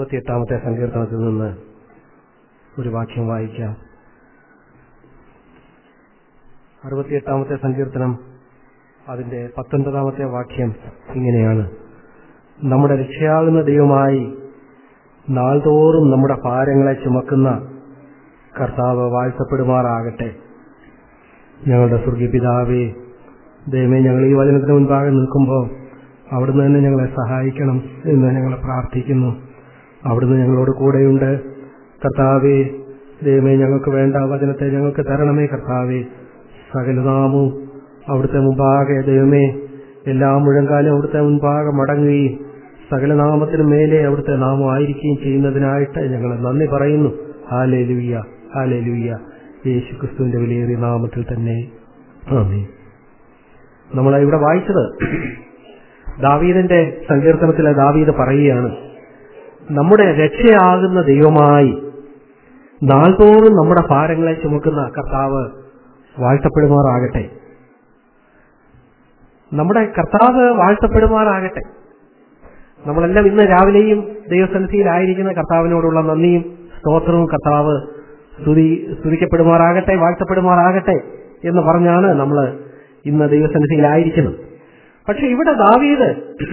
അറുപത്തിയെട്ടാമത്തെ സങ്കീർത്തനത്തിൽ നിന്ന് ഒരു വാക്യം വായിക്കാം അറുപത്തിയെട്ടാമത്തെ സങ്കീർത്തനം അതിന്റെ പത്തൊൻപതാമത്തെ വാക്യം ഇങ്ങനെയാണ് നമ്മുടെ രക്ഷയാകുന്ന ദൈവമായി നാൾതോറും നമ്മുടെ ഭാരങ്ങളെ ചുമക്കുന്ന കർത്താവ് വാഴ്ത്തപ്പെടുമാറാകട്ടെ ഞങ്ങളുടെ സ്വർഗീയ പിതാവേ ദൈവമേ ഞങ്ങൾ ഈ വചനത്തിന് മുൻപാകെ നിൽക്കുമ്പോൾ അവിടുന്ന് തന്നെ ഞങ്ങളെ സഹായിക്കണം എന്ന് ഞങ്ങൾ പ്രാർത്ഥിക്കുന്നു അവിടുന്ന് ഞങ്ങളോട് കൂടെയുണ്ട് കർത്താവേ ദൈവമേ ഞങ്ങൾക്ക് വേണ്ട വചനത്തെ ഞങ്ങൾക്ക് തരണമേ കർത്താവേ സകലനാമവും അവിടുത്തെ മുമ്പാകെ ദൈവമേ എല്ലാ മുഴങ്കാലും അവിടുത്തെ മുൻപാകെ മടങ്ങുകയും സകലനാമത്തിന് മേലെ അവിടുത്തെ നാമം ആയിരിക്കുകയും ചെയ്യുന്നതിനായിട്ട് ഞങ്ങൾ നന്ദി പറയുന്നു ഹാലേ ലുയ്യ ഹാലേ ലുയ്യ യേശു ക്രിസ്തുവിന്റെ വിലയേറിയ നാമത്തിൽ തന്നെ ആമേ നമ്മൾ ഇവിടെ വായിച്ചത് ദാവീദിന്റെ സങ്കീർത്തനത്തിലെ ദാവീദ് പറയുകയാണ് നമ്മുടെ രക്ഷയാകുന്ന ദൈവമായി നാൾതോറും നമ്മുടെ ഭാരങ്ങളെ ചുമക്കുന്ന കർത്താവ് വാഴ്ത്തപ്പെടുമാറാകട്ടെ നമ്മുടെ കർത്താവ് വാഴ്ത്തപ്പെടുമാറാകട്ടെ നമ്മളെല്ലാം ഇന്ന് രാവിലെയും ദൈവസന്നിധിയിലായിരിക്കുന്ന കർത്താവിനോടുള്ള നന്ദിയും സ്തോത്രവും കർത്താവ് സ്തുതി സ്തുതിക്കപ്പെടുമാറാകട്ടെ വാഴ്ത്തപ്പെടുമാറാകട്ടെ എന്ന് പറഞ്ഞാണ് നമ്മൾ ഇന്ന് ദൈവസന്നിധിയിലായിരിക്കുന്നത് പക്ഷെ ഇവിടെ ദാവീത്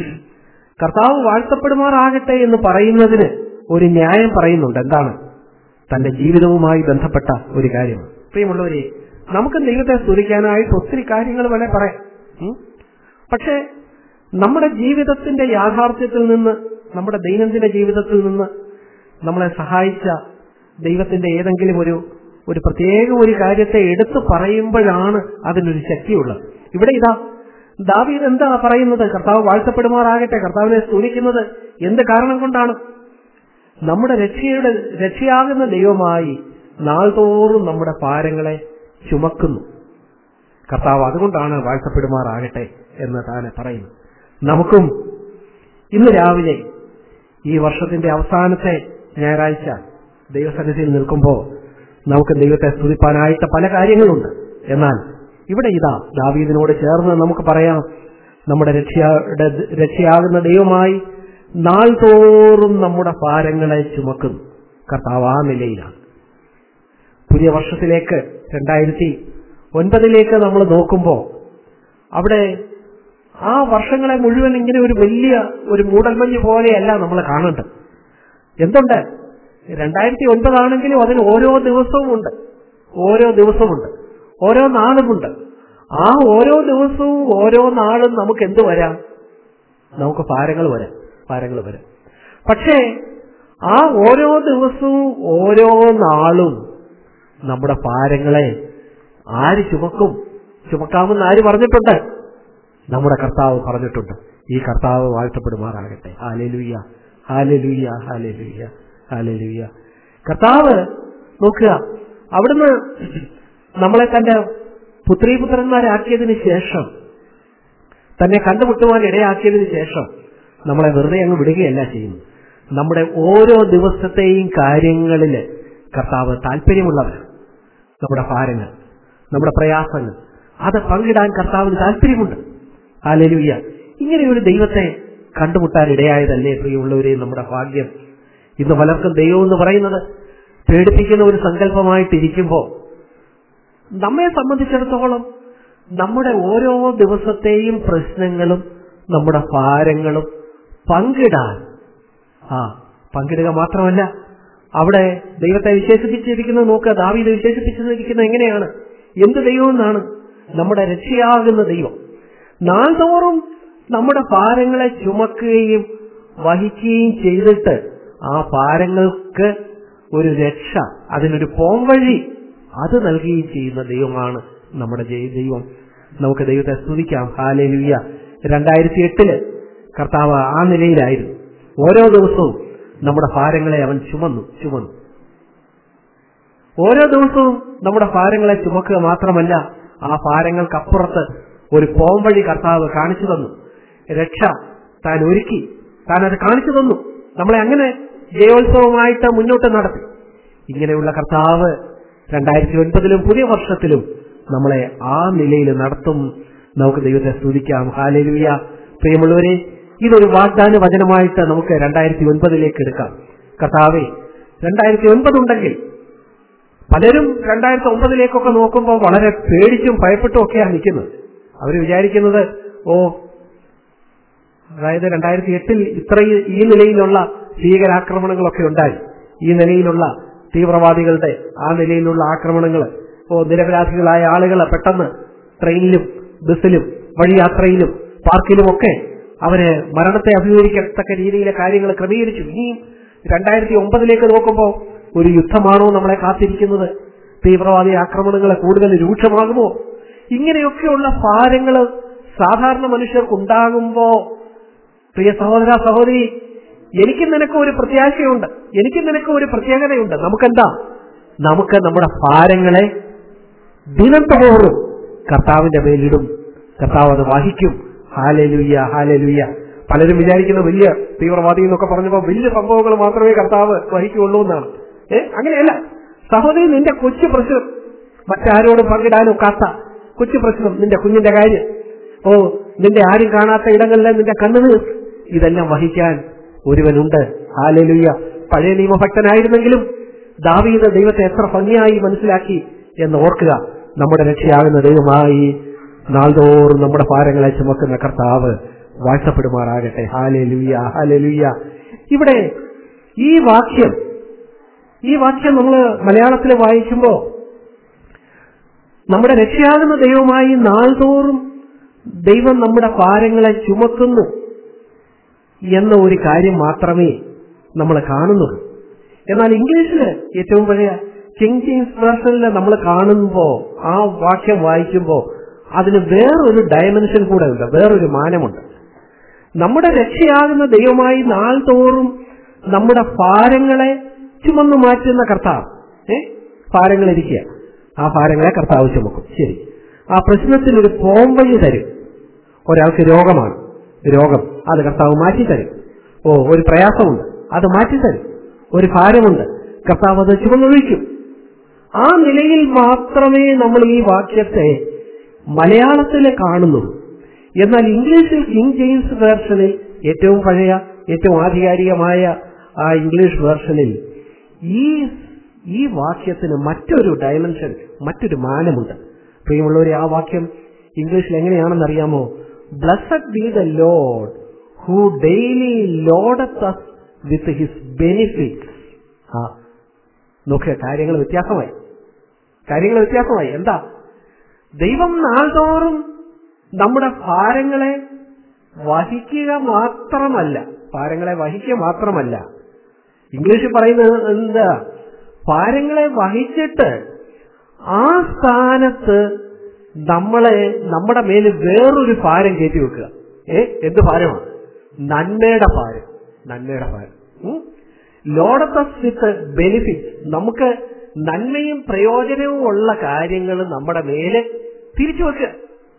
കർത്താവ് വാഴ്ത്തപ്പെടുമാറാകട്ടെ എന്ന് പറയുന്നതിന് ഒരു ന്യായം പറയുന്നുണ്ട് എന്താണ് തന്റെ ജീവിതവുമായി ബന്ധപ്പെട്ട ഒരു കാര്യം പ്രിയമുള്ളവരെ നമുക്ക് ദൈവത്തെ സ്തുതിക്കാനായിട്ട് ഒത്തിരി കാര്യങ്ങൾ വേണേ പറയാം ഉം? പക്ഷേ നമ്മുടെ ജീവിതത്തിന്റെ യാഥാർത്ഥ്യത്തിൽ നിന്ന് നമ്മുടെ ദൈനംദിന ജീവിതത്തിൽ നിന്ന് നമ്മളെ സഹായിച്ച ദൈവത്തിന്റെ ഏതെങ്കിലും ഒരു ഒരു പ്രത്യേക ഒരു കാര്യത്തെ എടുത്തു പറയുമ്പോഴാണ് അതിനൊരു ശക്തിയുള്ളത് ഇവിടെ ഇതാ ദാവീദ് എന്താ പറയുന്നത് കർത്താവ് വാഴ്ത്തപ്പെടുമാറാകട്ടെ കർത്താവിനെ സ്തുതിക്കുന്നത് എന്ത് കാരണം കൊണ്ടാണ് നമ്മുടെ രക്ഷയുടെ രക്ഷയാകുന്ന ദൈവമായി നാൾതോറും നമ്മുടെ ഭാരങ്ങളെ ചുമക്കുന്നു കർത്താവ് അതുകൊണ്ടാണ് വാഴ്ത്തപ്പെടുമാറാകട്ടെ എന്ന് താനെ പറയുന്നു നമുക്കും ഇന്ന് രാവിലെ ഈ വർഷത്തിന്റെ അവസാനത്തെ ഞായറാഴ്ച ദൈവസന്നിധിയിൽ നിൽക്കുമ്പോൾ നമുക്ക് ദൈവത്തെ സ്തുതിപ്പാനായിട്ട് പല കാര്യങ്ങളുണ്ട് എന്നാൽ ഇവിടെ ഇതാ ദാവീദിനോട് ചേർന്ന് നമുക്ക് പറയാം നമ്മുടെ രക്ഷയുടെ രക്ഷയാകുന്ന ദൈവമായി നാൾതോറും നമ്മുടെ ഭാരങ്ങളെ ചുമക്കുന്നു കർത്താവ് ആ നിലയിലാണ് പുതിയ വർഷത്തിലേക്ക് രണ്ടായിരത്തി ഒൻപതിലേക്ക് നമ്മൾ നോക്കുമ്പോൾ അവിടെ ആ വർഷങ്ങളെ മുഴുവൻ ഇങ്ങനെ ഒരു വലിയ ഒരു മൂടൽമഞ്ഞ് പോലെയല്ല നമ്മൾ കാണേണ്ടത് എന്തുണ്ട് രണ്ടായിരത്തി ഒൻപതാണെങ്കിലും അതിന് ഓരോ ദിവസവും ഉണ്ട് ഓരോ ദിവസമുണ്ട് ഓരോ നാളുമുണ്ട് ആ ഓരോ ദിവസവും ഓരോ നാളും നമുക്ക് എന്ത് വരാം നമുക്ക് ഭാരങ്ങൾ വരാം ഭാരങ്ങൾ വരാം പക്ഷേ ആ ഓരോ ദിവസവും ഓരോ നാളും നമ്മുടെ ഭാരങ്ങളെ ആര് ചുമക്കും ചുമക്കാമെന്ന് ആര് പറഞ്ഞിട്ടുണ്ട് നമ്മുടെ കർത്താവ് പറഞ്ഞിട്ടുണ്ട് ഈ കർത്താവ് വാഴ്ത്തപ്പെടുമാറാകട്ടെ ഹാലലുയ്യ ഹാലലുയ്യ ഹാലലുയ്യ ഹാലലുയ്യ കർത്താവ് നോക്കുക അവിടുന്ന് നമ്മളെ തന്റെ പുത്രീപുത്രന്മാരാക്കിയതിന് ശേഷം തന്നെ കണ്ടുമുട്ടുവാൻ ഇടയാക്കിയതിന് ശേഷം നമ്മളെ വെറുതെ അങ്ങ് വിടുകയല്ല ചെയ്യുന്നു നമ്മുടെ ഓരോ ദിവസത്തെയും കാര്യങ്ങളിൽ കർത്താവ് താല്പര്യമുള്ളവരാണ് നമ്മുടെ ഭാരങ്ങൾ നമ്മുടെ പ്രയാസങ്ങൾ അത് പങ്കിടാൻ കർത്താവിന് താല്പര്യമുണ്ട് ഹാലലുയ്യ ഇങ്ങനെ ഒരു ദൈവത്തെ കണ്ടുമുട്ടാൻ ഇടയായതല്ലേ പ്രിയമുള്ളവരെ നമ്മുടെ ഭാഗ്യം ഇന്ന് പലർക്കും ദൈവം എന്ന് പറയുന്നത് പേടിപ്പിക്കുന്ന ഒരു സങ്കല്പമായിട്ടിരിക്കുമ്പോൾ നമ്മെ സംബന്ധിച്ചിടത്തോളം നമ്മുടെ ഓരോ ദിവസത്തെയും പ്രശ്നങ്ങളും നമ്മുടെ ഭാരങ്ങളും പങ്കിടാൻ ആ പങ്കിടുക മാത്രമല്ല അവിടെ ദൈവത്തെ വിശേഷിപ്പിച്ചിരിക്കുന്നത് നോക്കുക ദാവീത് വിശേഷിപ്പിച്ചിരിക്കുന്നത് എങ്ങനെയാണ് എന്ത് ദൈവം എന്നാണ് നമ്മുടെ രക്ഷയാകുന്ന ദൈവം നാൾതോറും നമ്മുടെ ഭാരങ്ങളെ ചുമക്കുകയും വഹിക്കുകയും ചെയ്തിട്ട് ആ ഭാരങ്ങൾക്ക് ഒരു രക്ഷ അതിനൊരു പോംവഴി അത് നൽകുകയും ചെയ്യുന്ന ദൈവമാണ് നമ്മുടെ ജയ- ദൈവം നമുക്ക് ദൈവത്തെ സ്തുതിക്കാം ഹാലലുയ്യ രണ്ടായിരത്തി എട്ടില് കർത്താവ് ആ നിലയിലായിരുന്നു ഓരോ ദിവസവും നമ്മുടെ ഭാരങ്ങളെ അവൻ ചുമന്നു ചുമന്നു ഓരോ ദിവസവും നമ്മുടെ ഭാരങ്ങളെ ചുമക്കുക മാത്രമല്ല ആ ഭാരങ്ങൾക്കപ്പുറത്ത് ഒരു പോംവഴി കർത്താവ് കാണിച്ചു തന്നു രക്ഷ താൻ ഒരുക്കി താൻ അത് കാണിച്ചു തന്നു നമ്മളെ അങ്ങനെ ജയോത്സവമായിട്ട് മുന്നോട്ട് നടത്തി ഇങ്ങനെയുള്ള കർത്താവ് രണ്ടായിരത്തി ഒൻപതിലും പുതിയ വർഷത്തിലും നമ്മളെ ആ നിലയിൽ നടത്തും നമുക്ക് ദൈവത്തെ സ്തുതിക്കാം ഹാലലുയ പ്രിയമുള്ളവരെ ഇതൊരു വാഗ്ദാന വചനമായിട്ട് നമുക്ക് രണ്ടായിരത്തി ഒൻപതിലേക്ക് എടുക്കാം കർത്താവെ രണ്ടായിരത്തി ഒൻപത് ഉണ്ടെങ്കിൽ പലരും രണ്ടായിരത്തി ഒമ്പതിലേക്കൊക്കെ നോക്കുമ്പോൾ വളരെ പേടിച്ചും ഭയപ്പെട്ടും ഒക്കെയാണ് നിൽക്കുന്നത് അവർ വിചാരിക്കുന്നത് ഓ അതായത് രണ്ടായിരത്തി എട്ടിൽ ഇത്രയും ഈ നിലയിലുള്ള ഭീകരാക്രമണങ്ങളൊക്കെ ഉണ്ടായി ഈ നിലയിലുള്ള തീവ്രവാദികളുടെ ആ നിലയിലുള്ള ആക്രമണങ്ങൾ ഓ നിരപരാധികളായ ആളുകൾ പെട്ടെന്ന് ട്രെയിനിലും ബസ്സിലും വഴിയാത്രയിലും പാർക്കിലുമൊക്കെ അവര് മരണത്തെ അഭിമുഖീകരിക്കത്തക്ക രീതിയിലെ കാര്യങ്ങൾ ക്രമീകരിച്ചു ഇനിയും രണ്ടായിരത്തി ഒമ്പതിലേക്ക് നോക്കുമ്പോൾ ഒരു യുദ്ധമാണോ നമ്മളെ കാത്തിരിക്കുന്നത് തീവ്രവാദി ആക്രമണങ്ങൾ കൂടുതൽ രൂക്ഷമാകുമോ ഇങ്ങനെയൊക്കെയുള്ള ഭാരങ്ങൾ സാധാരണ മനുഷ്യർക്ക് ഉണ്ടാകുമ്പോ പ്രിയ സഹോദര സഹോദരി എനിക്കും നിനക്കും ഒരു പ്രത്യാശയുണ്ട് എനിക്കും നിനക്കും ഒരു പ്രത്യേകതയുണ്ട് നമുക്കെന്താ നമുക്ക് നമ്മുടെ ഭാരങ്ങളെ ദിനം തോറും കർത്താവിന്റെ മേലിടും കർത്താവ് അത് വഹിക്കും ഹാലലുയ്യ ഹാലലുയ്യ പലരും വിചാരിക്കുന്ന വലിയ തീവ്രവാദി എന്നൊക്കെ പറഞ്ഞപ്പോൾ വലിയ സംഭവങ്ങൾ മാത്രമേ കർത്താവ് വഹിക്കുള്ളൂ എന്നാണ് ഏ അങ്ങനെയല്ല സഹോദരി നിന്റെ കൊച്ചു പ്രശ്നം മറ്റാരോടും പങ്കിടാനൊക്കാത്ത കൊച്ചു പ്രശ്നം നിന്റെ കുഞ്ഞിന്റെ കാര്യം ഓ നിന്റെ ആരും കാണാത്ത ഇടങ്ങളിലെ നിന്റെ കണ്ണുനീർ ഇതെല്ലാം വഹിക്കാൻ ഒരുവനുണ്ട് ഹാലലുയ്യ പഴയ നിയമഭക്തനായിരുന്നെങ്കിലും ദാവീദ് ദൈവത്തെ എത്ര ഭംഗിയായി മനസ്സിലാക്കി എന്ന് ഓർക്കുക നമ്മുടെ രക്ഷയാകുന്ന ദൈവമായി നാൾതോറും നമ്മുടെ ഭാരങ്ങളെ ചുമക്കുന്ന കർത്താവ് വാഴ്ത്തപ്പെടുമാറാകട്ടെ ഹാലെ ലുയ്യ ഹാലെ ലുയ്യ ഇവിടെ ഈ വാക്യം ഈ വാക്യം നമ്മൾ മലയാളത്തിൽ വായിക്കുമ്പോ നമ്മുടെ രക്ഷയാകുന്ന ദൈവമായി നാൾതോറും ദൈവം നമ്മുടെ ഭാരങ്ങളെ ചുമക്കുന്നു എന്ന ഒരു കാര്യം മാത്രമേ നമ്മൾ കാണുന്നുള്ളൂ എന്നാൽ ഇംഗ്ലീഷില് ഏറ്റവും പഴയ കിങ് ജെയിംസ് വേർഷനിൽ നമ്മൾ കാണുമ്പോ ആ വാക്യം വായിക്കുമ്പോ അതിന് വേറൊരു ഡയമെൻഷൻ കൂടെ ഉണ്ട് വേറൊരു മാനമുണ്ട് നമ്മുടെ രക്ഷയാകുന്ന ദൈവമായി നാൾതോറും നമ്മുടെ ഭാരങ്ങളെ ചുമന്നു മാറ്റുന്ന കർത്താവ് ഏ ഭാരങ്ങളിരിക്കുക ആ ഭാരങ്ങളെ കർത്താവ് ചുമക്കും ശരി ആ പ്രശ്നത്തിന് ഒരു പോംവഴി തരും ഒരാൾക്ക് രോഗമാണ് രോഗം അത് കർത്താവ് മാറ്റിത്തരും ഓ ഒരു പ്രയാസമുണ്ട് അത് മാറ്റിത്തരും ഒരു ഭാരമുണ്ട് കർത്താവ് അത് ചുമന്നൊഴിക്കും ആ നിലയിൽ മാത്രമേ നമ്മൾ ഈ വാക്യത്തെ മലയാളത്തിൽ കാണുന്നുള്ളൂ എന്നാൽ ഇംഗ്ലീഷിൽ കിങ് ജെയിംസ് വേർഷനിൽ ഏറ്റവും പഴയ ഏറ്റവും ആധികാരികമായ ആ ഇംഗ്ലീഷ് വേർഷനിൽ ഈ ഈ വാക്യത്തിന് മറ്റൊരു ഡയമെൻഷൻ മറ്റൊരു മാനമുണ്ട് പ്രിയമുള്ളവരെ ആ വാക്യം ഇംഗ്ലീഷിൽ എങ്ങനെയാണെന്ന് അറിയാമോ blessed be the Lord who daily loadeth us with his benefits ആ നോക്കുക കാര്യങ്ങൾ വ്യത്യാസമായി കാര്യങ്ങൾ വ്യത്യാസമായി എന്താ ദൈവം നാൾതോറും നമ്മുടെ ഭാരങ്ങളെ വഹിക്കുക മാത്രമല്ല ഭാരങ്ങളെ വഹിക്കുക മാത്രമല്ല ഇംഗ്ലീഷിൽ പറയുന്നത് എന്താ ഭാരങ്ങളെ വഹിച്ചിട്ട് ആ സ്ഥാനത്ത് നമ്മളെ നമ്മുടെ മേല് വേറൊരു ഭാരം കയറ്റി വെക്കുക ഏ എന്ത് ഭാരമാണ് നന്മയുടെ ഭാരം നന്മയുടെ ഭാരം ലോഡത്ത് വിത്ത് ബെനിഫിറ്റ് നമുക്ക് നന്മയും പ്രയോജനവും ഉള്ള കാര്യങ്ങൾ നമ്മുടെ മേലെ തിരിച്ചു വെക്കുക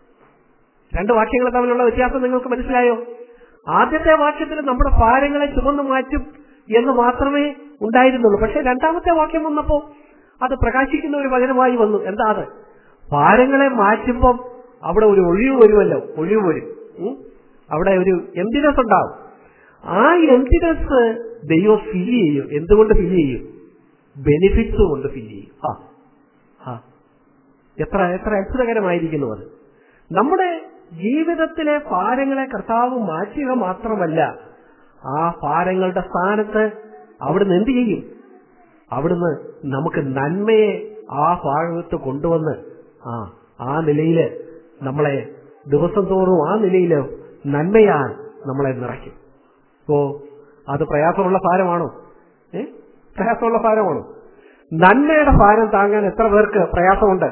രണ്ട് വാക്യങ്ങൾ തമ്മിലുള്ള വ്യത്യാസം നിങ്ങൾക്ക് മനസ്സിലായോ ആദ്യത്തെ വാക്യത്തിൽ നമ്മുടെ ഭാരങ്ങളെ ചുമന്നു മാറ്റും എന്ന് മാത്രമേ ഉണ്ടായിരുന്നുള്ളൂ പക്ഷെ രണ്ടാമത്തെ വാക്യം വന്നപ്പോ അത് പ്രകാശിക്കുന്ന ഒരു വചനമായി വന്നു എന്താ അത് ഭാരങ്ങളെ മാറ്റുമ്പം അവിടെ ഒരു ഒഴിവ് വരുമല്ലോ ഒഴിവ് വരും ഉം? അവിടെ ഒരു എംറ്റിനെസ് ഉണ്ടാവും ആ എംറ്റിനെസ് ദൈവം ഫില്ല് ചെയ്യും എന്തുകൊണ്ട് ഫില്ല് ചെയ്യും ബെനിഫിറ്റ്സ് കൊണ്ട് ഫില്ല് ചെയ്യും ആ ആ എത്ര എത്ര അത്ഭുതകരമായിരിക്കുന്നു അത് നമ്മുടെ ജീവിതത്തിലെ ഭാരങ്ങളെ കർത്താവ് മാറ്റുക മാത്രമല്ല ആ ഭാരങ്ങളുടെ സ്ഥാനത്ത് അവിടുന്ന് എന്ത് ചെയ്യും അവിടുന്ന് നമുക്ക് നന്മയെ ആ ഭാഗത്ത് കൊണ്ടുവന്ന് ആ ആ നിലയില് നമ്മളെ ദിവസം തോറും ആ നിലയില് നന്മയാൽ നമ്മളെ നിറയ്ക്കും ഓ അത് പ്രയാസമുള്ള ഭാരമാണോ ഏ പ്രയാസമുള്ള ഭാരമാണോ നന്മയുടെ ഭാരം താങ്ങാൻ എത്ര പേർക്ക് പ്രയാസമുണ്ട്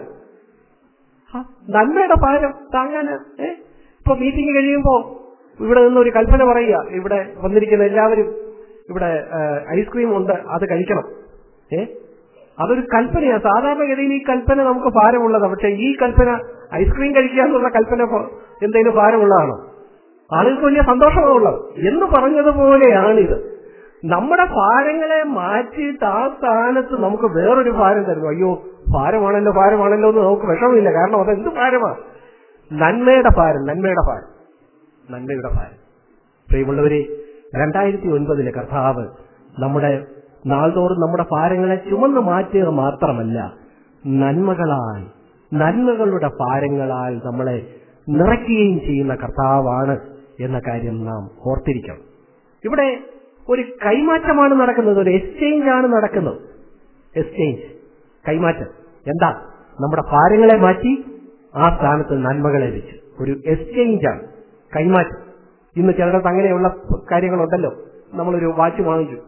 ആ, നന്മയുടെ ഭാരം താങ്ങാൻ ഏ ഇപ്പൊ മീറ്റിംഗ് കഴിയുമ്പോ ഇവിടെ നിന്ന് ഒരു കൽപ്പന പറയുക ഇവിടെ വന്നിരിക്കുന്ന എല്ലാവരും ഇവിടെ ആ, ഐസ്ക്രീം ഉണ്ട് അത് കഴിക്കണം ഏ അതൊരു കൽപ്പനയാണ് സാധാരണഗതിയിൽ ഈ കൽപ്പന നമുക്ക് ഭാരമുള്ളതാണ് പക്ഷെ ഈ കൽപ്പന ഐസ്ക്രീം കഴിക്കുക എന്നുള്ള കൽപ്പന പ- എന്തെങ്കിലും ഭാരമുള്ളതാണോ ആളുകൾക്ക് വലിയ സന്തോഷമാണുള്ളത് എന്ന് പറഞ്ഞതുപോലെയാണിത് നമ്മുടെ ഭാരങ്ങളെ മാറ്റിയിട്ട് ആ സ്ഥാനത്ത് നമുക്ക് വേറൊരു ഭാരം തരുന്നു അയ്യോ ഭാരമാണല്ലോ ഭാരമാണല്ലോ എന്ന് നമുക്ക് വിഷമമില്ല കാരണം അത് എന്ത് ഭാരമാണ് നന്മയുടെ ഭാരം നന്മയുടെ ഭാരം നന്മയുടെ ഭാരം പ്രിയമുള്ളവരെ രണ്ടായിരത്തി ഒൻപതിലെ കർത്താവ് നമ്മുടെ നാൾതോറും നമ്മുടെ ഭാരങ്ങളെ ചുമന്നു മാറ്റുക മാത്രമല്ല നന്മകളാൽ നന്മകളുടെ ഭാരങ്ങളാൽ നമ്മളെ നിറയ്ക്കുകയും ചെയ്യുന്ന കർത്താവാണ് എന്ന കാര്യം നാം ഓർത്തിരിക്കണം ഇവിടെ ഒരു കൈമാറ്റമാണ് നടക്കുന്നത് ഒരു എക്സ്ചേഞ്ച് ആണ് നടക്കുന്നത് എക്സ്ചേഞ്ച് കൈമാറ്റം എന്താ നമ്മുടെ ഭാരങ്ങളെ മാറ്റി ആ സ്ഥാനത്ത് നന്മകളെ വെച്ചു ഒരു എക്സ്ചേഞ്ച് ആണ് കൈമാറ്റം ഇന്ന് ചിലടത്ത് അങ്ങനെയുള്ള കാര്യങ്ങളുണ്ടല്ലോ നമ്മളൊരു വാച്ച് വാങ്ങിച്ചു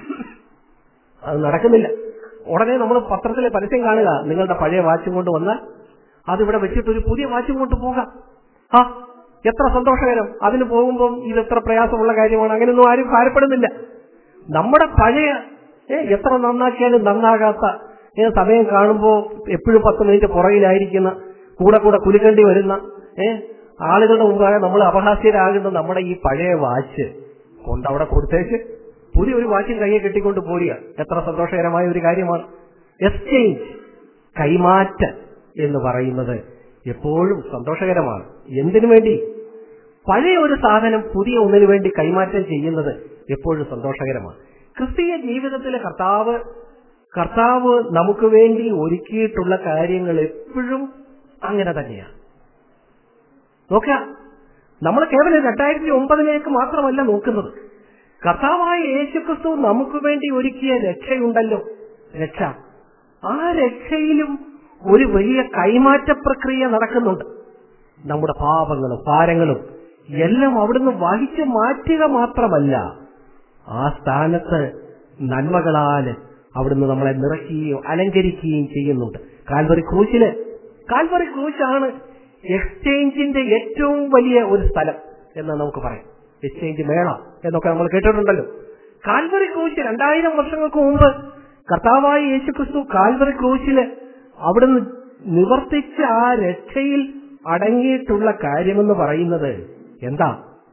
അത് നടക്കുന്നില്ല ഉടനെ നമ്മൾ പത്രത്തിലെ പരസ്യം കാണുക നിങ്ങളുടെ പഴയ വാച്ചും കൊണ്ട് വന്നാൽ അതിവിടെ വെച്ചിട്ട് ഒരു പുതിയ വാച്ചും കൊണ്ട് പോകാം ആ എത്ര സന്തോഷകരം അതിന് പോകുമ്പോൾ ഇത് എത്ര പ്രയാസമുള്ള കാര്യമാണ് അങ്ങനെയൊന്നും ആരും ഭാരപ്പെടുന്നില്ല നമ്മുടെ പഴയ ഏ, എത്ര നന്നാക്കിയാലും നന്നാകാത്ത ഏ, സമയം കാണുമ്പോൾ എപ്പോഴും പത്ത് മിനിറ്റ് പുറകിലായിരിക്കുന്ന കൂടെ കൂടെ കുലുക്കേണ്ടി വരുന്ന ഏ, ആളുകളുടെ മുമ്പാകെ നമ്മൾ അപഹാസ്യരാകുന്ന നമ്മുടെ ഈ പഴയ വാച്ച് കൊണ്ട് അവിടെ കൊടുത്തേച്ച് പുതിയ ഒരു വാച്ചും കയ്യെ കെട്ടിക്കൊണ്ട് പോരുക എത്ര സന്തോഷകരമായ ഒരു കാര്യമാണ് എക്സ്ചേഞ്ച് കൈമാറ്റം എന്ന് പറയുന്നത് എപ്പോഴും സന്തോഷകരമാണ് എന്തിനു വേണ്ടി പഴയ ഒരു സാധനം പുതിയ ഒന്നിനു വേണ്ടി കൈമാറ്റം ചെയ്യുന്നത് എപ്പോഴും സന്തോഷകരമാണ് ക്രിസ്തീയ ജീവിതത്തിലെ കർത്താവ് കർത്താവ് നമുക്ക് വേണ്ടി ഒരുക്കിയിട്ടുള്ള കാര്യങ്ങൾ എപ്പോഴും അങ്ങനെ തന്നെയാണ് നോക്കുക നമ്മൾ കേവലം രണ്ടായിരത്തി ഒമ്പതിലേക്ക് മാത്രമല്ല നോക്കുന്നത് കർത്താവായ യേശുക്രിസ്തു നമുക്ക് വേണ്ടി ഒരുക്കിയ രക്ഷയുണ്ടല്ലോ രക്ഷ ആ രക്ഷയിലും ഒരു വലിയ കൈമാറ്റ പ്രക്രിയ നടക്കുന്നുണ്ട് നമ്മുടെ പാപങ്ങളും ഭാരങ്ങളും എല്ലാം അവിടുന്ന് വഹിച്ചു മാറ്റുക മാത്രമല്ല ആ സ്ഥാനത്ത് നന്മകളാൽ അവിടുന്ന് നമ്മളെ നിറയ്ക്കുകയും അലങ്കരിക്കുകയും ചെയ്യുന്നുണ്ട് കാൽവറി ക്രൂശില് കാൽവറി ക്രൂശാണ് എക്സ്ചേഞ്ചിന്റെ ഏറ്റവും വലിയ ഒരു സ്ഥലം എന്ന് നമുക്ക് പറയാം എക്സ്ചേഞ്ച് മേള എന്നൊക്കെ നമ്മൾ കേട്ടിട്ടുണ്ടല്ലോ കാൽവറി ക്രൂശ് രണ്ടായിരം വർഷങ്ങൾക്ക് മുമ്പ് കർത്താവായ യേശുക്രിസ്തു കാൽവറി ക്രൂശില് അവിടുന്ന് നിവർത്തിച്ച ആ രക്ഷയിൽ അടങ്ങിയിട്ടുള്ള കാര്യമെന്ന് പറയുന്നത് എന്താ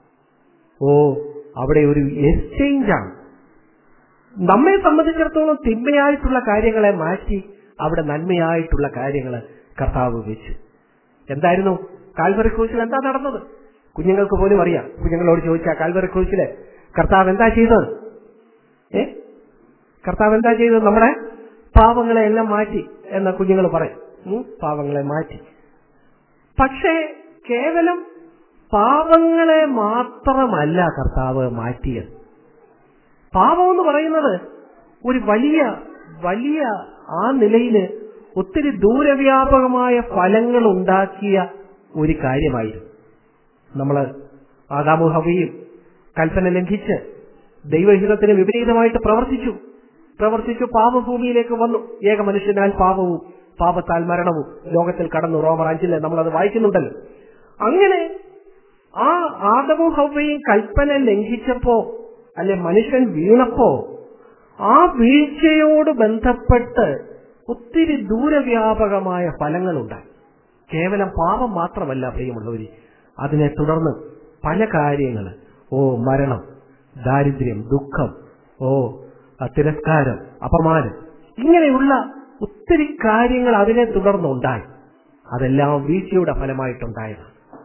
ഓ അവിടെ ഒരു എക്സ്ചേഞ്ച് ആണ് നമ്മെ സംബന്ധിച്ചിടത്തോളം തിന്മയായിട്ടുള്ള കാര്യങ്ങളെ മാറ്റി അവിടെ നന്മയായിട്ടുള്ള കാര്യങ്ങൾ കർത്താവ് വെച്ചു എന്തായിരുന്നു കാൽവറി ക്രൂശിൽ എന്താ നടന്നത് കുഞ്ഞുങ്ങൾക്ക് പോലും അറിയാം കുഞ്ഞുങ്ങളോട് ചോദിച്ചാൽ കാൽവറി ക്രൂശില് കർത്താവ് എന്താ ചെയ്തത് ഏ കർത്താവ് എന്താ ചെയ്തത് നമ്മുടെ പാവങ്ങളെ എല്ലാം മാറ്റി എന്ന കുഞ്ഞുങ്ങൾ പറയും ഉം, പാവങ്ങളെ മാറ്റി പക്ഷേ കേവലം പാവങ്ങളെ മാത്രമല്ല കർത്താവ് മാറ്റിയത് പാപം എന്ന് പറയുന്നത് ഒരു വലിയ വലിയ ആ നിലയില് ഒത്തിരി ദൂരവ്യാപകമായ ഫലങ്ങൾ ഉണ്ടാക്കിയ ഒരു കാര്യമായിരുന്നു നമ്മള് ആദാമു ഹവയും കൽപ്പന ലംഘിച്ച് ദൈവഹിതത്തിന് വിപരീതമായിട്ട് പ്രവർത്തിച്ചു പ്രവർത്തിച്ചു പാപഭൂമിയിലേക്ക് വന്നു ഏക മനുഷ്യനാൽ പാപവും പാപത്താൽ മരണവും ലോകത്തിൽ കടന്നു റോമർ അഞ്ചില് നമ്മളത് വായിക്കുന്നുണ്ടല്ലോ അങ്ങനെ ആ ആദവും ഹവയും കൽപ്പന ലംഘിച്ചപ്പോ അല്ലെ മനുഷ്യൻ വീണപ്പോ ആ വീഴ്ചയോട് ബന്ധപ്പെട്ട് ഒത്തിരി ദൂരവ്യാപകമായ ഫലങ്ങളുണ്ടായി കേവലം പാപം മാത്രമല്ല പ്രിയമുള്ളവര് അതിനെ തുടർന്ന് പല കാര്യങ്ങൾ ഓ മരണം ദാരിദ്ര്യം ദുഃഖം ഓ ആ, തിരസ്കാരം അപമാനം ഇങ്ങനെയുള്ള ഒത്തിരി കാര്യങ്ങൾ അതിനെ തുടർന്നുണ്ടായി അതെല്ലാം വീഴ്ചയുടെ ഫലമായിട്ടുണ്ടായതാണ്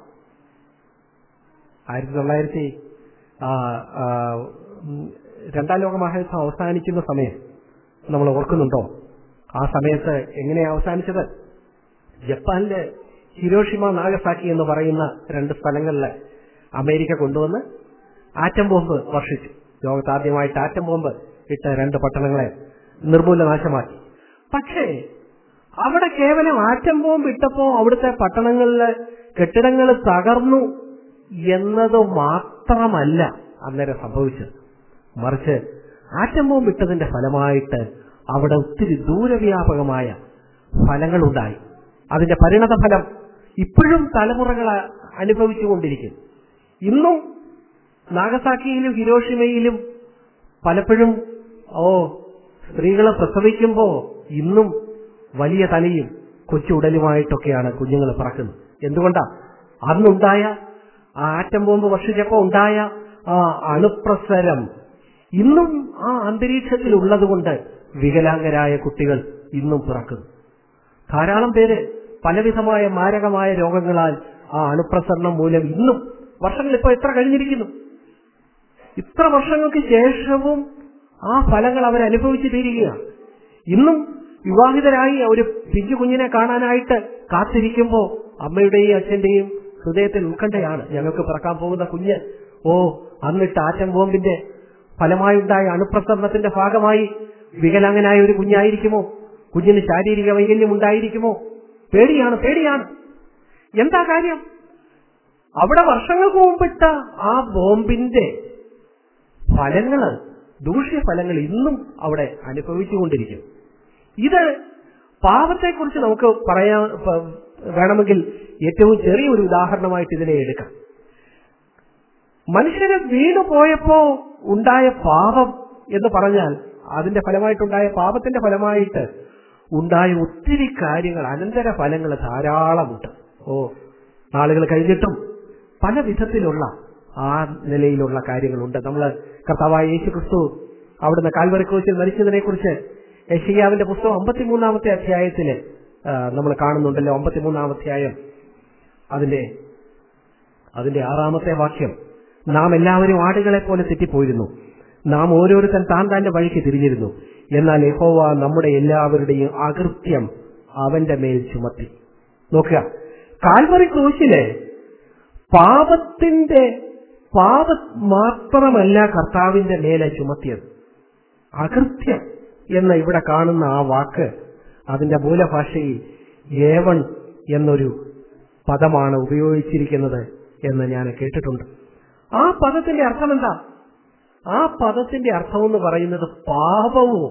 ആയിരത്തി തൊള്ളായിരത്തി ആ, ആ, ഉം, രണ്ടാം ലോക മഹായുദ്ധം അവസാനിക്കുന്ന സമയം നമ്മൾ ഓർക്കുന്നുണ്ടോ ആ സമയത്ത് എങ്ങനെയാ അവസാനിച്ചത് ജപ്പാനിലെ ഹിരോഷിമ നാഗസാക്കി എന്ന് പറയുന്ന രണ്ട് സ്ഥലങ്ങളിൽ അമേരിക്ക കൊണ്ടുവന്ന് ആറ്റം ബോംബ് വർഷിച്ചു ലോകത്ത് ആദ്യമായിട്ട് ആറ്റം ബോംബ് ഇട്ട രണ്ട് പട്ടണങ്ങളെ നിർമൂലനാശമാക്കി പക്ഷേ അവിടെ കേവലം ആറ്റം ബോംബ് ഇട്ടപ്പോ അവിടുത്തെ പട്ടണങ്ങളിലെ കെട്ടിടങ്ങൾ തകർന്നു എന്നത് മാത്രമല്ല അന്നേരം സംഭവിച്ചത് മറിച്ച് ആറ്റം ബോംബ് ഇട്ടതിന്റെ ഫലമായിട്ട് അവിടെ ഒത്തിരി ദൂരവ്യാപകമായ ഫലങ്ങളുണ്ടായി അതിന്റെ പരിണത ഫലം ഇപ്പോഴും തലമുറകൾ അനുഭവിച്ചുകൊണ്ടിരിക്കുന്നു ഇന്നും നാഗസാക്കിയിലും ഹിരോഷിമയിലും പലപ്പോഴും ഓ സ്ത്രീകളെ പ്രസവിക്കുമ്പോ ഇന്നും വലിയ തലയും കൊച്ചുടലുമായിട്ടൊക്കെയാണ് കുഞ്ഞുങ്ങൾ പിറക്കുന്നത് എന്തുകൊണ്ടാ അന്നുണ്ടായ ആ ആറ്റം ബോംബ് വർഷിച്ചപ്പോ ഉണ്ടായ ആ അണുപ്രസരം ഇന്നും ആ അന്തരീക്ഷത്തിൽ ഉള്ളതുകൊണ്ട് വികലാംഗരായ കുട്ടികൾ ഇന്നും പിറക്കുന്നു ധാരാളം പേര് പലവിധമായ മാരകമായ രോഗങ്ങളാൽ ആ അണുപ്രസരണം മൂലം ഇന്നും വർഷങ്ങൾ ഇപ്പോൾ എത്ര കഴിഞ്ഞിരിക്കുന്നു ഇത്ര വർഷങ്ങൾക്ക് ശേഷവും ആ ഫലങ്ങൾ അവർ അനുഭവിച്ചു തീരുകയാണ് ഇന്നും വിവാഹിതരായി ഒരു പിഞ്ചു കുഞ്ഞിനെ കാണാനായിട്ട് കാത്തിരിക്കുമ്പോ അമ്മയുടെയും അച്ഛന്റെയും ഹൃദയത്തിൽ ഉത്കണ്ഠയാണ് ഞങ്ങൾക്ക് പിറക്കാൻ പോകുന്ന കുഞ്ഞ് ഓ അന്നിട്ട് ആറ്റം ബോംബിന്റെ ഫലമായുണ്ടായ അണുപ്രസരണത്തിന്റെ ഭാഗമായി വികലാംഗനായ ഒരു കുഞ്ഞായിരിക്കുമോ കുഞ്ഞിന് ശാരീരിക വൈകല്യം ഉണ്ടായിരിക്കുമോ പേടിയാണ് പേടിയാണ് എന്താ കാര്യം അവിടെ വർഷങ്ങൾക്ക് മുമ്പിട്ട ആ ബോംബിന്റെ ഫലങ്ങള് ദൂഷ്യഫലങ്ങൾ ഇന്നും അവിടെ അനുഭവിച്ചുകൊണ്ടിരിക്കും ഇത് പാപത്തെക്കുറിച്ച് നമുക്ക് പറയാൻ പ- വേണമെങ്കിൽ ഏറ്റവും ചെറിയ ഒരു ഉദാഹരണമായിട്ട് ഇതിനെ എടുക്കാം മനുഷ്യന് വീണു പോയപ്പോ ഉണ്ടായ പാപം എന്ന് പറഞ്ഞാൽ അതിന്റെ ഫലമായിട്ടുണ്ടായ പാപത്തിന്റെ ഫലമായിട്ട് ഉണ്ടായ ഒത്തിരി കാര്യങ്ങൾ അനന്തര ഫലങ്ങൾ ധാരാളമുണ്ട് ഓ നാളുകൾ കഴിഞ്ഞിട്ടും പല വിധത്തിലുള്ള ആ നിലയിലുള്ള കാര്യങ്ങളുണ്ട് നമ്മൾ കർത്താവായ യേശു ക്രിസ്തു അവിടുന്ന് കാൽവറി കോശിൽ മരിച്ചതിനെ കുറിച്ച് യഷിയാവിന്റെ പുസ്തകം അമ്പത്തിമൂന്നാമത്തെ അധ്യായത്തില് നമ്മൾ കാണുന്നുണ്ടല്ലോ അമ്പത്തിമൂന്നാം അധ്യായം അതിന്റെ അതിന്റെ ആറാമത്തെ വാക്യം നാം എല്ലാവരും ആടുകളെ പോലെ തെറ്റിപ്പോയിരുന്നു നാം ഓരോരുത്തൻ താൻ താന്റെ വഴിക്ക് തിരിഞ്ഞിരുന്നു എന്നാൽ യഹോവ നമ്മുടെ എല്ലാവരുടെയും അകൃത്യം അവന്റെ മേൽ ചുമത്തി നോക്കുക കാൽവറി ക്രൂശില് പാപത്തിന്റെ പാപ മാത്രമല്ല കർത്താവിന്റെ മേലെ ചുമത്തിയത് അകൃത്യം എന്ന ഇവിടെ കാണുന്ന ആ വാക്ക് അതിന്റെ മൂലഭാഷയിൽ ഏവൺ എന്നൊരു പദമാണ് ഉപയോഗിച്ചിരിക്കുന്നത് എന്ന് ഞാൻ കേട്ടിട്ടുണ്ട് ആ പദത്തിന്റെ അർത്ഥം എന്താ ആ പദത്തിന്റെ അർത്ഥം എന്ന് പറയുന്നത് പാപവും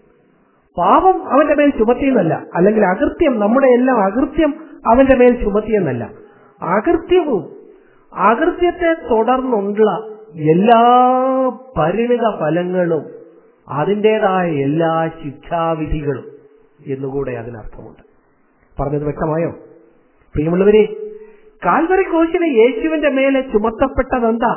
പാപം അവന്റെ മേൽ ചുമത്തിയെന്നല്ല അല്ലെങ്കിൽ അകൃത്യം നമ്മുടെ എല്ലാം അകൃത്യം അവന്റെ മേൽ ചുമത്തിയെന്നല്ല അകൃത്യവും അകൃത്യത്തെ തുടർന്നുള്ള എല്ലാ പരിണിത ഫലങ്ങളും അതിൻ്റെതായ എല്ലാ ശിക്ഷാവിധികളും എന്നുകൂടെ അതിനർത്ഥമുണ്ട് പറഞ്ഞത് വ്യക്തമായോ പ്രിയമുള്ളവരെ കാൽവറി കോശിലെ യേശുവിന്റെ മേലെ ചുമത്തപ്പെട്ടതെന്താ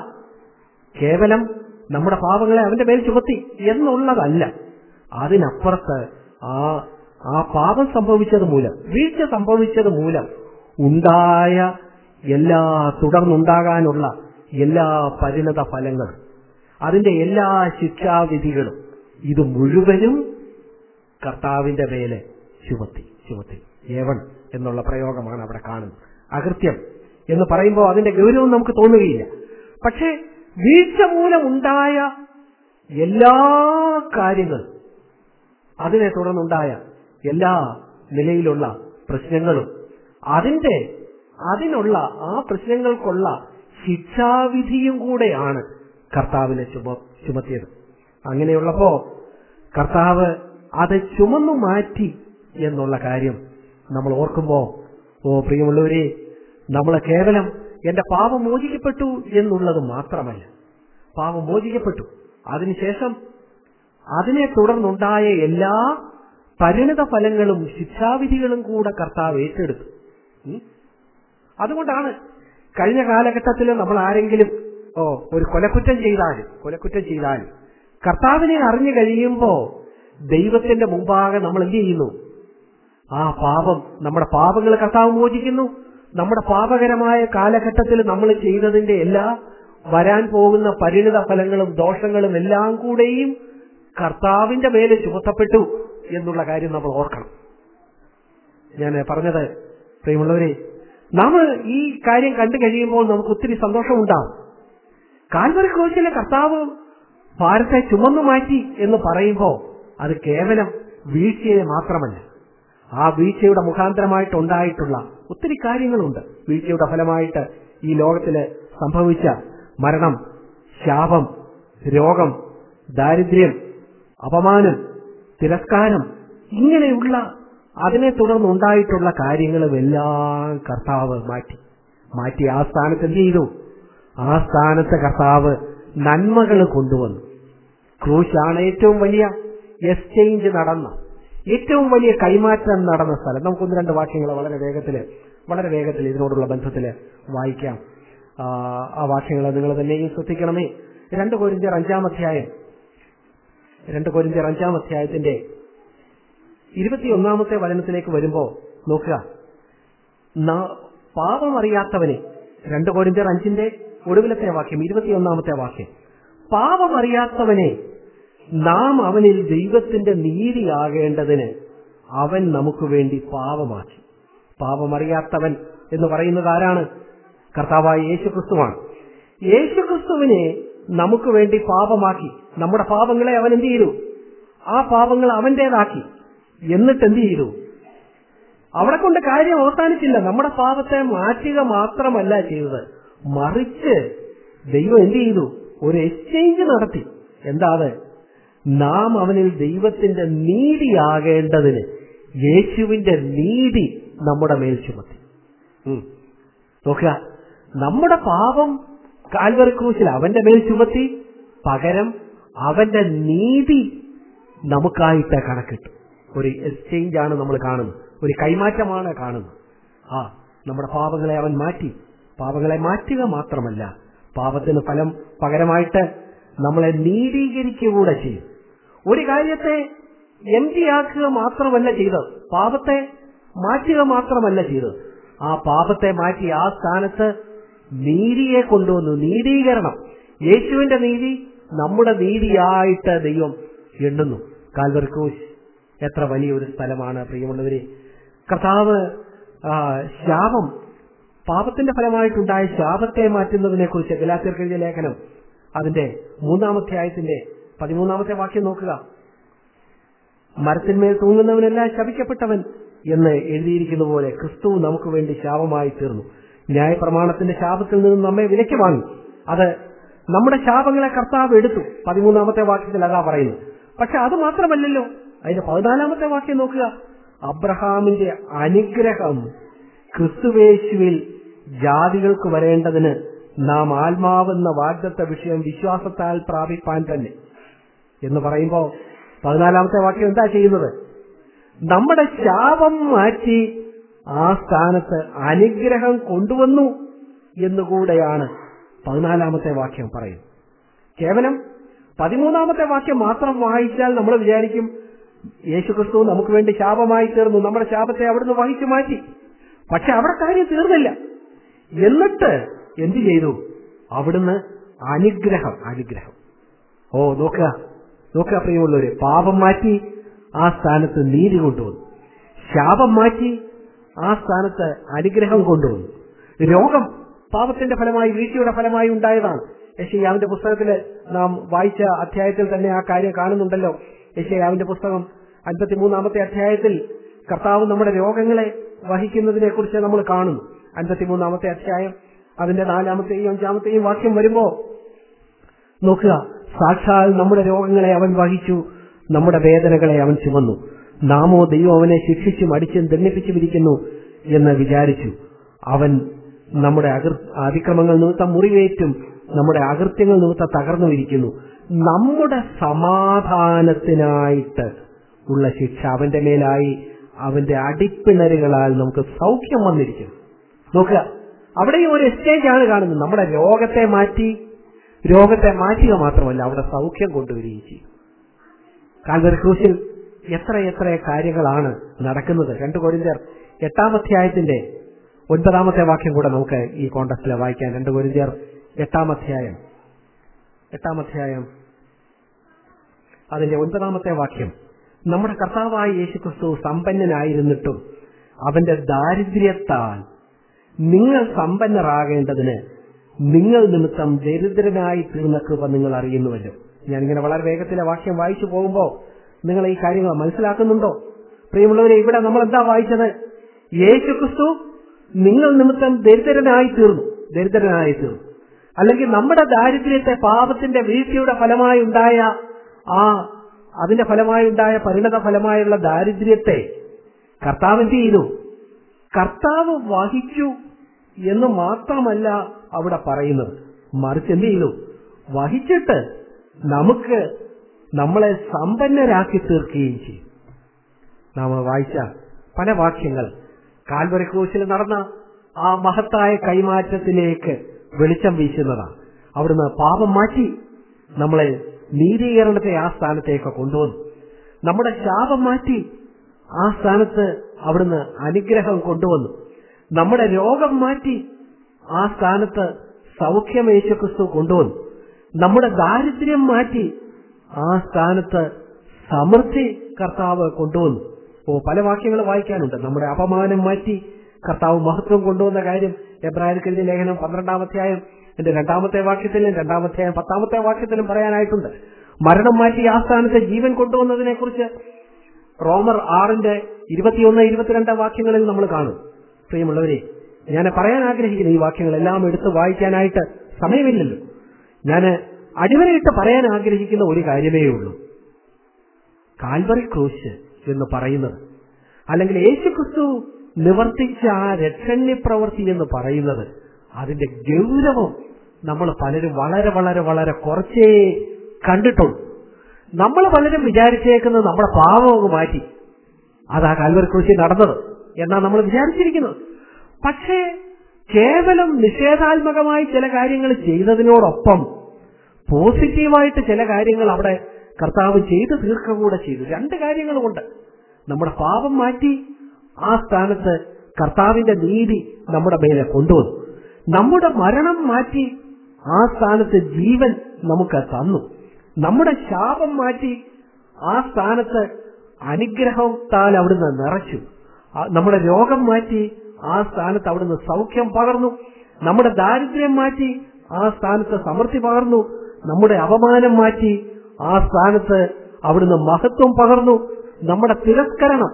കേവലം നമ്മുടെ പാപങ്ങളെ അവന്റെ മേൽ ചുമത്തി എന്നുള്ളതല്ല അതിനപ്പുറത്ത് ആ ആ പാപം സംഭവിച്ചത് മൂലം വീഴ്ച സംഭവിച്ചത് മൂലം ഉണ്ടായ എല്ലാ തുടർന്നുണ്ടാകാനുള്ള എല്ലാ പരിണത ഫലങ്ങളും അതിന്റെ എല്ലാ ശിക്ഷാവിധികളും ഇത് മുഴുവനും കർത്താവിന്റെ മേലെ ചുമത്തി ചുമത്തി ഏവൺ എന്നുള്ള പ്രയോഗമാണ് അവിടെ കാണുന്നത് അകൃത്യം എന്ന് പറയുമ്പോൾ അതിന്റെ ഗൗരവം നമുക്ക് തോന്നുകയില്ല പക്ഷേ വീഴ്ച മൂലം ഉണ്ടായ എല്ലാ കാര്യങ്ങളും അതിനെ തുടർന്നുണ്ടായ എല്ലാ നിലയിലുള്ള പ്രശ്നങ്ങളും അതിന്റെ അതിനുള്ള ആ പ്രശ്നങ്ങൾക്കുള്ള ശിക്ഷാവിധിയും കൂടെയാണ് കർത്താവിനെ ചുമ ചുമത്തിയത് അങ്ങനെയുള്ളപ്പോ കർത്താവ് അത് ചുമന്നു മാറ്റി എന്നുള്ള കാര്യം നമ്മൾ ഓർക്കുമ്പോ ഓ പ്രിയമുള്ളവരെ നമ്മൾ കേവലം എന്റെ പാപം മോചിക്കപ്പെട്ടു എന്നുള്ളത് മാത്രമല്ല പാപം മോചിക്കപ്പെട്ടു അതിനുശേഷം അതിനെ തുടർന്നുണ്ടായ എല്ലാ പരിണിത ഫലങ്ങളും ശിക്ഷാവിധികളും കൂടെ കർത്താവ് ഏറ്റെടുത്തു ഉം? അതുകൊണ്ടാണ് കഴിഞ്ഞ കാലഘട്ടത്തിൽ നമ്മൾ ആരെങ്കിലും ഓ ഒരു കൊലക്കുറ്റം ചെയ്താലും കൊലക്കുറ്റം ചെയ്താലും കർത്താവിനെ അറിഞ്ഞു കഴിയുമ്പോ ദൈവത്തിന്റെ മുമ്പാകെ നമ്മൾ എന്ത് ചെയ്യുന്നു ആ പാപം നമ്മുടെ പാപങ്ങൾ കർത്താവ് മോചിക്കുന്നു നമ്മുടെ പാപകരമായ കാലഘട്ടത്തിൽ നമ്മൾ ചെയ്തതിന്റെ എല്ലാ വരാൻ പോകുന്ന പരിണിത ഫലങ്ങളും ദോഷങ്ങളും എല്ലാം കൂടെയും കർത്താവിന്റെ മേലെ ചുമത്തപ്പെട്ടു എന്നുള്ള കാര്യം നമ്മൾ ഓർക്കണം ഞാൻ പറഞ്ഞത് പ്രിയമുള്ളവരെ നാം ഈ കാര്യം കണ്ടു കഴിയുമ്പോൾ നമുക്ക് ഒത്തിരി സന്തോഷമുണ്ടാവും കാൽവറി ക്രോശിലെ കർത്താവ് ഭാരത്തെ ചുമന്നു മാറ്റി എന്ന് പറയുമ്പോൾ അത് കേവലം വീഴ്ചയെ മാത്രമല്ല ആ വീഴ്ചയുടെ മുഖാന്തരമായിട്ട് ഉണ്ടായിട്ടുള്ള ഒത്തിരി കാര്യങ്ങളുണ്ട് വീഴ്ചയുടെ ഫലമായിട്ട് ഈ ലോകത്തില് സംഭവിച്ച മരണം ശാപം രോഗം ദാരിദ്ര്യം അപമാനം തിരസ്കാരം ഇങ്ങനെയുള്ള അതിനെ തുടർന്നുണ്ടായിട്ടുള്ള കാര്യങ്ങളും എല്ലാം കർത്താവ് മാറ്റി മാറ്റി ആ സ്ഥാനത്ത് എന്ത് ചെയ്തു ആ സ്ഥാനത്ത് കർത്താവ് നന്മകൾ കൊണ്ടുവന്നു ക്രൂശാണ് ഏറ്റവും വലിയ എക്സ്ചേഞ്ച് നടന്ന ഏറ്റവും വലിയ കൈമാറ്റം നടന്ന സ്ഥലം നമുക്കൊന്ന് രണ്ട് വാക്യങ്ങൾ വളരെ വേഗത്തില് വളരെ വേഗത്തിൽ ഇതിനോടുള്ള ബന്ധത്തില് വായിക്കാം ആ, ആ വാക്യങ്ങൾ നിങ്ങൾ തന്നെയും ശ്രദ്ധിക്കണമേ രണ്ട് കോരിഞ്ചർ അഞ്ചാം അധ്യായം രണ്ട് കോരിഞ്ചർ അഞ്ചാം അധ്യായത്തിന്റെ ഇരുപത്തിയൊന്നാമത്തെ വചനത്തിലേക്ക് വരുമ്പോ നോക്കുക ന- പാപമറിയാത്തവനെ രണ്ട് കോരിഞ്ചർ അഞ്ചിന്റെ ഒടുവിലത്തെ വാക്യം ഇരുപത്തിയൊന്നാമത്തെ വാക്യം പാപമറിയാത്തവനെ നാം അവനിൽ ദൈവത്തിന്റെ നീതിയാകേണ്ടതിന് അവൻ നമുക്ക് വേണ്ടി പാപമാക്കി പാപമറിയാത്തവൻ എന്ന് പറയുന്നത് ആരാണ് കർത്താവായ യേശുക്രിസ്തുവാണ് യേശുക്രിസ്തുവിനെ നമുക്ക് വേണ്ടി പാപമാക്കി നമ്മുടെ പാപങ്ങളെ അവൻ എന്ത് ചെയ്തു ആ പാപങ്ങൾ അവന്റേതാക്കി എന്നിട്ട് എന്ത് ചെയ്തു അവിടെ കൊണ്ട് കാര്യം അവസാനിച്ചില്ല നമ്മുടെ പാപത്തെ മാറ്റുക മാത്രമല്ല ചെയ്തത് മറിച്ച് ദൈവം എന്ത് ചെയ്തു ഒരു എക്സ്ചേഞ്ച് നടത്തി എന്താ അത് നാം അവനിൽ ദൈവത്തിന്റെ നീതിയാകേണ്ടതിന് യേശുവിന്റെ നീതി നമ്മുടെ മേൽ ചുമത്തി ഉം. നോക്കുക നമ്മുടെ പാപം കാൽവറി ക്രൂശിൽ അവന്റെ മേൽ ചുമത്തി പകരം അവന്റെ നീതി നമുക്കായിട്ട് കണക്കിട്ടു ഒരു എക്സ്ചേഞ്ച് ആണ് നമ്മൾ കാണുന്നത് ഒരു കൈമാറ്റമാണ് കാണുന്നത് ആ നമ്മുടെ പാപങ്ങളെ അവൻ മാറ്റി പാപങ്ങളെ മാറ്റുക മാത്രമല്ല പാപത്തിന് ഫലം പകരമായിട്ട് നമ്മളെ നീതീകരിക്കുക ചെയ്യും ഒരു കാര്യത്തെ എം ആക്കുക മാത്രമല്ല ചെയ്തത് പാപത്തെ മാറ്റുക മാത്രമല്ല ചെയ്തത് ആ പാപത്തെ മാറ്റി ആ സ്ഥാനത്ത് നീതിയെ കൊണ്ടുവന്നു നീതീകരണം യേശുവിന്റെ നീതി നമ്മുടെ നീതിയായിട്ട് ദൈവം എണ്ണുന്നു കാൽവർ ക്രൂശ് എത്ര വലിയൊരു സ്ഥലമാണ് പ്രിയമുള്ളവരെ കർത്താവ് ആ, ശാപം പാപത്തിന്റെ ഫലമായിട്ടുണ്ടായ ശാപത്തെ മാറ്റുന്നതിനെ കുറിച്ച് ഗലാത്തിർക്കെഴുതിയ ലേഖനം അതിന്റെ മൂന്നാമത്തെ ആയത്തിന്റെ പതിമൂന്നാമത്തെ വാക്യം നോക്കുക മരത്തിന്മേൽ തൂങ്ങുന്നവനെല്ലാം ശപിക്കപ്പെട്ടവൻ എന്ന് എഴുതിയിരിക്കുന്ന പോലെ ക്രിസ്തു നമുക്ക് വേണ്ടി ശാപമായി തീർന്നു ന്യായപ്രമാണത്തിന്റെ ശാപത്തിൽ നിന്ന് നമ്മെ വിലയ്ക്ക് വാങ്ങി അത് നമ്മുടെ ശാപങ്ങളെ കർത്താവ് എടുത്തു പതിമൂന്നാമത്തെ വാക്യത്തിൽ അതാ പറയുന്നു പക്ഷെ അത് മാത്രമല്ലല്ലോ അതിന്റെ പതിനാലാമത്തെ വാക്യം നോക്കുക അബ്രഹാമിന്റെ അനുഗ്രഹം ക്രിസ്തുവേശുവിൽ ജാതികൾക്ക് വരേണ്ടതിന് നാം ആത്മാവെന്ന വാഗ്ദത്ത വിഷയം വിശ്വാസത്താൽ പ്രാപിപ്പാൻ തന്നെ എന്ന് പറയുമ്പോ പതിനാലാമത്തെ വാക്യം എന്താ ചെയ്യുന്നത് നമ്മുടെ ശാപം മാറ്റി ആ സ്ഥാനത്ത് അനുഗ്രഹം കൊണ്ടുവന്നു എന്നുകൂടെയാണ് പതിനാലാമത്തെ വാക്യം പറയുന്നത് കേവലം പതിമൂന്നാമത്തെ വാക്യം മാത്രം വായിച്ചാൽ നമ്മൾ വിചാരിക്കും യേശുക്രിസ്തു നമുക്ക് വേണ്ടി ശാപമായി തീർന്നു നമ്മുടെ ശാപത്തെ അവിടുന്ന് വഹിച്ചു മാറ്റി പക്ഷെ അവിടെ കാര്യം തീർന്നില്ല എന്നിട്ട് എന്തു ചെയ്തു അവിടുന്ന് അനുഗ്രഹം അനുഗ്രഹം ഓ നോക്കുക നോക്കുക പ്രിയമുള്ളവര് പാപം മാറ്റി ആ സ്ഥാനത്ത് നീതി കൊണ്ടുവന്നു ശാപം മാറ്റി ആ സ്ഥാനത്ത് അനുഗ്രഹം കൊണ്ടുവന്നു രോഗം പാപത്തിന്റെ ഫലമായി വീഴ്ചയുടെ ഫലമായി ഉണ്ടായതാണ് യശയ്യാവിന്റെ പുസ്തകത്തില് നാം വായിച്ച അധ്യായത്തിൽ തന്നെ ആ കാര്യം കാണുന്നുണ്ടല്ലോ യശയ്യാവിന്റെ പുസ്തകം അൻപത്തിമൂന്നാമത്തെ അധ്യായത്തിൽ കർത്താവ് നമ്മുടെ രോഗങ്ങളെ വഹിക്കുന്നതിനെ കുറിച്ച് നമ്മൾ കാണുന്നു അൻപത്തിമൂന്നാമത്തെ അധ്യായം അതിന്റെ നാലാമത്തെയും അഞ്ചാമത്തെയും വാക്യം വരുമ്പോ നോക്കുക സാക്ഷാൽ നമ്മുടെ രോഗങ്ങളെ അവൻ വഹിച്ചു നമ്മുടെ വേദനകളെ അവൻ ചുമന്നു നാമോ ദൈവം അവനെ ശിക്ഷിച്ചും അടിച്ചും ദണ്ഡിപ്പിച്ചും ഇരിക്കുന്നു എന്ന് വിചാരിച്ചു അവൻ നമ്മുടെ അകൃ അതിക്രമങ്ങൾ നിമിത്തം മുറിവേറ്റും നമ്മുടെ അകൃത്യങ്ങൾ നിമിത്തം തകർന്നു ഇരിക്കുന്നു നമ്മുടെ സമാധാനത്തിനായിട്ട് ഉള്ള ശിക്ഷ അവന്റെ മേലായി അവന്റെ അടിപ്പിണരുകളാൽ നമുക്ക് സൗഖ്യം വന്നിരിക്കുന്നു നോക്കുക അവിടെയും ഒരു എസ്റ്റേജ് ആണ് കാണുന്നത് നമ്മുടെ രോഗത്തെ മാറ്റി രോഗത്തെ മാറ്റുക മാത്രമല്ല അവിടെ സൗഖ്യം കൊണ്ടുവരികയും ചെയ്യും കാൽവരി ക്രൂശിൽ എത്ര എത്ര കാര്യങ്ങളാണ് നടക്കുന്നത് രണ്ടു കൊരിന്ത്യർ എട്ടാം അധ്യായത്തിന്റെ ഒൻപതാമത്തെ വാക്യം കൂടെ നമുക്ക് ഈ കോണ്ടസ്റ്റിൽ വായിക്കാം രണ്ടു കൊരിന്ത്യർ എട്ടാം അധ്യായം എട്ടാം അധ്യായം അതിന്റെ ഒൻപതാമത്തെ വാക്യം നമ്മുടെ കർത്താവായ യേശുക്രിസ്തു സമ്പന്നനായിരുന്നിട്ടും അവന്റെ ദാരിദ്ര്യത്താൽ നിങ്ങൾ സമ്പന്നരാകേണ്ടതിന് നിങ്ങൾ നിമിത്തം ദരിദ്രനായി തീർന്ന കൃപ നിങ്ങൾ അറിയുന്നുവല്ലോ ഞാനിങ്ങനെ വളരെ വേഗത്തിലെ വാക്യം വായിച്ചു പോകുമ്പോൾ നിങ്ങൾ ഈ കാര്യങ്ങൾ മനസ്സിലാക്കുന്നുണ്ടോ പ്രിയമുള്ളവരെ ഇവിടെ നമ്മൾ എന്താ വായിച്ചത് യേശു ക്രിസ്തു നിങ്ങൾ നിമിത്തം ദരിദ്രനായി തീർന്നു ദരിദ്രനായി തീർന്നു അല്ലെങ്കിൽ നമ്മുടെ ദാരിദ്ര്യത്തെ പാപത്തിന്റെ വീഴ്ചയുടെ ഫലമായി ഉണ്ടായ ആ അതിന്റെ ഫലമായി ഉണ്ടായ പരിണത ഫലമായുള്ള ദാരിദ്ര്യത്തെ കർത്താവ് എന്ത് ചെയ്തു കർത്താവ് വഹിച്ചു എന്ന് മാത്രമല്ല അവിടെ പറയുന്നത് മറിച്ച് എന്ത് ചെയ്തു വഹിച്ചിട്ട് നമുക്ക് നമ്മളെ സമ്പന്നരാക്കി തീർക്കുകയും ചെയ്യും നാം വായിച്ച പല വാക്യങ്ങൾ കാൽവരി ക്രൂശിൽ നടന്ന ആ മഹത്തായ കൈമാറ്റത്തിലേക്ക് വെളിച്ചം വീശുന്നതാണ് അവിടുന്ന് പാപം മാറ്റി നമ്മളെ നീതീകരണത്തെ ആ സ്ഥാനത്തേക്ക് കൊണ്ടുവന്നു നമ്മുടെ ശാപം മാറ്റി ആ സ്ഥാനത്ത് അവിടുന്ന് അനുഗ്രഹം കൊണ്ടുവന്നു നമ്മുടെ രോഗം മാറ്റി ആ സ്ഥാനത്ത് സൗഖ്യം യേശുക്രിസ്തു കൊണ്ടുവന്നു നമ്മുടെ ദാരിദ്ര്യം മാറ്റി ആ സ്ഥാനത്ത് സമൃദ്ധി കർത്താവ് കൊണ്ടുവന്നു ഓ പല വാക്യങ്ങൾ വായിക്കാനുണ്ട് നമ്മുടെ അപമാനം മാറ്റി കർത്താവ് മഹത്വം കൊണ്ടുവന്ന കാര്യം എബ്രാഹിം ലേഖനം പന്ത്രണ്ടാമധ്യായം എന്റെ രണ്ടാമത്തെ വാക്യത്തിലും രണ്ടാമത്തെ പത്താമത്തെ വാക്യത്തിലും പറയാനായിട്ടുണ്ട് മരണം മാറ്റി ആ സ്ഥാനത്ത് ജീവൻ കൊണ്ടുവന്നതിനെ കുറിച്ച് റോമർ ആറിന്റെ ഇരുപത്തിയൊന്ന് ഇരുപത്തിരണ്ട് വാക്യങ്ങളിൽ നമ്മൾ കാണും പ്രിയമുള്ളവരെ ഞാൻ പറയാൻ ആഗ്രഹിക്കുന്ന ഈ വാക്യങ്ങളെല്ലാം എടുത്ത് വായിക്കാനായിട്ട് സമയമില്ലല്ലോ ഞാൻ അടിവരയിട്ട് പറയാൻ ആഗ്രഹിക്കുന്ന ഒരു കാര്യമേ ഉള്ളൂ കാൽവറി ക്രൂശ് എന്ന് പറയുന്നത് അല്ലെങ്കിൽ യേശു ക്രിസ്തു നിവർത്തിച്ച ആ രക്ഷണ്യ പ്രവൃത്തി എന്ന് പറയുന്നത് അതിന്റെ ഗൗരവം നമ്മൾ പലരും വളരെ വളരെ വളരെ കുറച്ചേ കണ്ടിട്ടുള്ളൂ നമ്മൾ പലരും വിചാരിച്ചേക്കുന്നത് നമ്മുടെ പാവം അങ്ങ് മാറ്റി അതാ കാൽവറി ക്രൂശി നടന്നത് എന്നാ നമ്മൾ വിചാരിച്ചിരിക്കുന്നത് പക്ഷേ കേവലം നിഷേധാത്മകമായി ചില കാര്യങ്ങൾ ചെയ്തതിനോടൊപ്പം പോസിറ്റീവായിട്ട് ചില കാര്യങ്ങൾ അവിടെ കർത്താവ് ചെയ്തു തീർക്കുക കൂടെ ചെയ്തു രണ്ട് കാര്യങ്ങളുമുണ്ട് നമ്മുടെ പാപം മാറ്റി ആ സ്ഥാനത്ത് കർത്താവിന്റെ നീതി നമ്മുടെ മേലെ കൊണ്ടുവന്നു നമ്മുടെ മരണം മാറ്റി ആ സ്ഥാനത്ത് ജീവൻ നമുക്ക് തന്നു നമ്മുടെ ശാപം മാറ്റി ആ സ്ഥാനത്ത് അനുഗ്രഹത്താൽ അവിടുന്ന് നിറച്ചു ആ- നമ്മുടെ രോഗം മാറ്റി ആ സ്ഥാനത്ത് അവിടുന്ന് സൗഖ്യം പകർന്നു നമ്മുടെ ദാരിദ്ര്യം മാറ്റി ആ സ്ഥാനത്ത് സമൃദ്ധി പകർന്നു നമ്മുടെ അപമാനം മാറ്റി ആ സ്ഥാനത്ത് അവിടുന്ന് മഹത്വം പകർന്നു നമ്മുടെ തിരസ്കരണം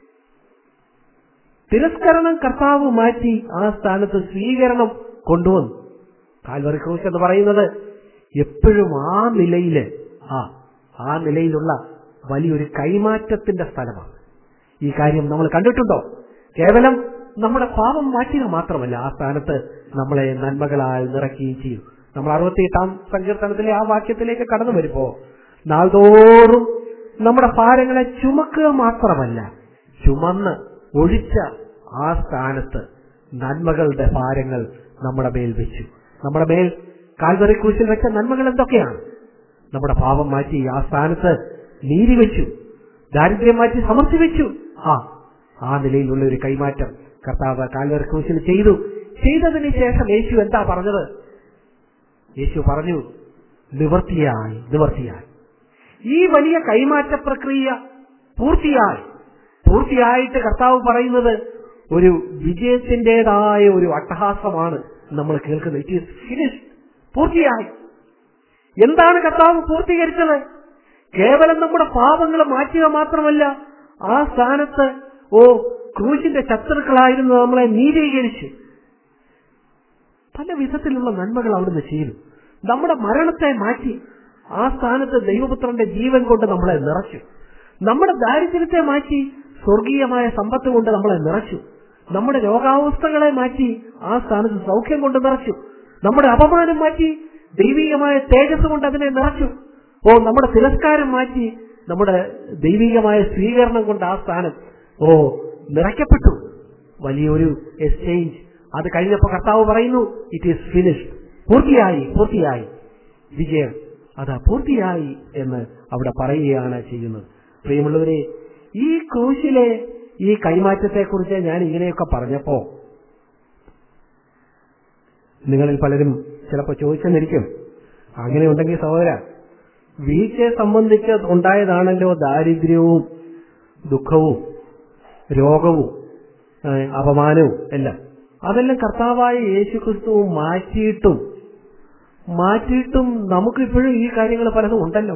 തിരസ്കരണം കർത്താവ് മാറ്റി ആ സ്ഥാനത്ത് സ്വീകരണം കൊണ്ടുവന്നു കാൽവറി ക്രൂശ് എന്ന് പറയുന്നത് എപ്പോഴും ആ നിലയില് ആ ആ നിലയിലുള്ള വലിയൊരു കൈമാറ്റത്തിന്റെ സ്ഥലമാണ് ഈ കാര്യം നമ്മൾ കണ്ടിട്ടുണ്ടോ കേവലം നമ്മുടെ പാപം മാറ്റുക മാത്രമല്ല ആ സ്ഥാനത്ത് നമ്മളെ നന്മകളാൽ നിറയ്ക്കുകയും ചെയ്യും നമ്മൾ അറുപത്തിയെട്ടാം സങ്കീർത്തനത്തിലെ ആ വാക്യത്തിലേക്ക് കടന്നു വരുമ്പോ നാൾതോറും നമ്മുടെ ഭാരങ്ങളെ ചുമക്കുക മാത്രമല്ല ചുമന്ന് ഒഴിച്ച ആ സ്ഥാനത്ത് നന്മകളുടെ ഭാരങ്ങൾ നമ്മുടെ മേൽ വെച്ചു നമ്മുടെ മേൽ കാൽവറി ക്രൂശിൽ വെച്ച നന്മകൾ എന്തൊക്കെയാണ് നമ്മുടെ പാപം മാറ്റി ആ സ്ഥാനത്ത് നീതി വെച്ചു ദാരിദ്ര്യം മാറ്റി സമൃദ്ധി വെച്ചു ആ ആ നിലയിലുള്ള ഒരു കൈമാറ്റം കർത്താവ് കാൽവറി ക്രൂശിൽ ചെയ്തു ചെയ്തതിന് ശേഷം യേശു എന്താ പറഞ്ഞത് യേശു പറഞ്ഞു നിവർത്തിയായി നിവർത്തിയായി ഈ വലിയ കൈമാറ്റ പ്രക്രിയ പൂർത്തിയായി പൂർത്തിയായിട്ട് കർത്താവ് പറയുന്നത് ഒരു വിജയത്തിൻ്റെതായ ഒരു അട്ടഹാസമാണ് നമ്മൾ കേൾക്കുന്നത് ഇറ്റ് ഈസ് ഫിനിഷ് പൂർത്തിയായി എന്താണ് കർത്താവ് പൂർത്തീകരിച്ചത് കേവലം നമ്മുടെ പാപങ്ങൾ മാറ്റുക മാത്രമല്ല ആ സ്ഥാനത്ത് ഓ ക്രൂശിന്റെ ശത്രുക്കളായിരുന്നു നമ്മളെ നീതീകരിച്ചു പല വിധത്തിലുള്ള നന്മകൾ അവിടുന്ന് ചെയ്തു നമ്മുടെ മരണത്തെ മാറ്റി ആ സ്ഥാനത്ത് ദൈവപുത്രന്റെ ജീവൻ കൊണ്ട് നമ്മളെ നിറച്ചു നമ്മുടെ ദാരിദ്ര്യത്തെ മാറ്റി സ്വർഗീയമായ സമ്പത്ത് കൊണ്ട് നമ്മളെ നിറച്ചു നമ്മുടെ രോഗാവസ്ഥകളെ മാറ്റി ആ സ്ഥാനത്ത് സൗഖ്യം കൊണ്ട് നിറച്ചു നമ്മുടെ അപമാനം മാറ്റി ദൈവികമായ തേജസ് കൊണ്ട് അതിനെ നിറച്ചു ഓ നമ്മുടെ തിരസ്കാരം മാറ്റി നമ്മുടെ ദൈവികമായ സ്വീകരണം കൊണ്ട് ആ സ്ഥാനം ഓ നിറയ്ക്കപ്പെട്ടു വലിയൊരു എക്സ്ചേഞ്ച് അത് കഴിഞ്ഞപ്പോൾ കർത്താവ് പറയുന്നു ഇറ്റ് ഈസ് ഫിനിഷ്ഡ് പൂർത്തിയായി പൂർത്തിയായി വിജയം അതാ പൂർത്തിയായി എന്ന് അവിടെ പറയുകയാണ് ചെയ്യുന്നത് പ്രിയമുള്ളവരെ ഈ ക്രൂശിലെ ഈ കൈമാറ്റത്തെക്കുറിച്ച് ഞാൻ ഇങ്ങനെയൊക്കെ പറഞ്ഞപ്പോ നിങ്ങളിൽ പലരും ചിലപ്പോൾ ചോദിച്ചെന്നിരിക്കും അങ്ങനെ ഉണ്ടെങ്കിൽ സഹോദര വീഴ്ചയെ സംബന്ധിച്ച് ഉണ്ടായതാണല്ലോ ദാരിദ്ര്യവും ദുഃഖവും രോഗവും ഏഹ്, അപമാനവും എല്ലാം അതെല്ലാം കർത്താവായ യേശു ക്രിസ്തുവും മാറ്റിയിട്ടും മാറ്റിയിട്ടും നമുക്കിപ്പോഴും ഈ കാര്യങ്ങൾ പലതും ഉണ്ടല്ലോ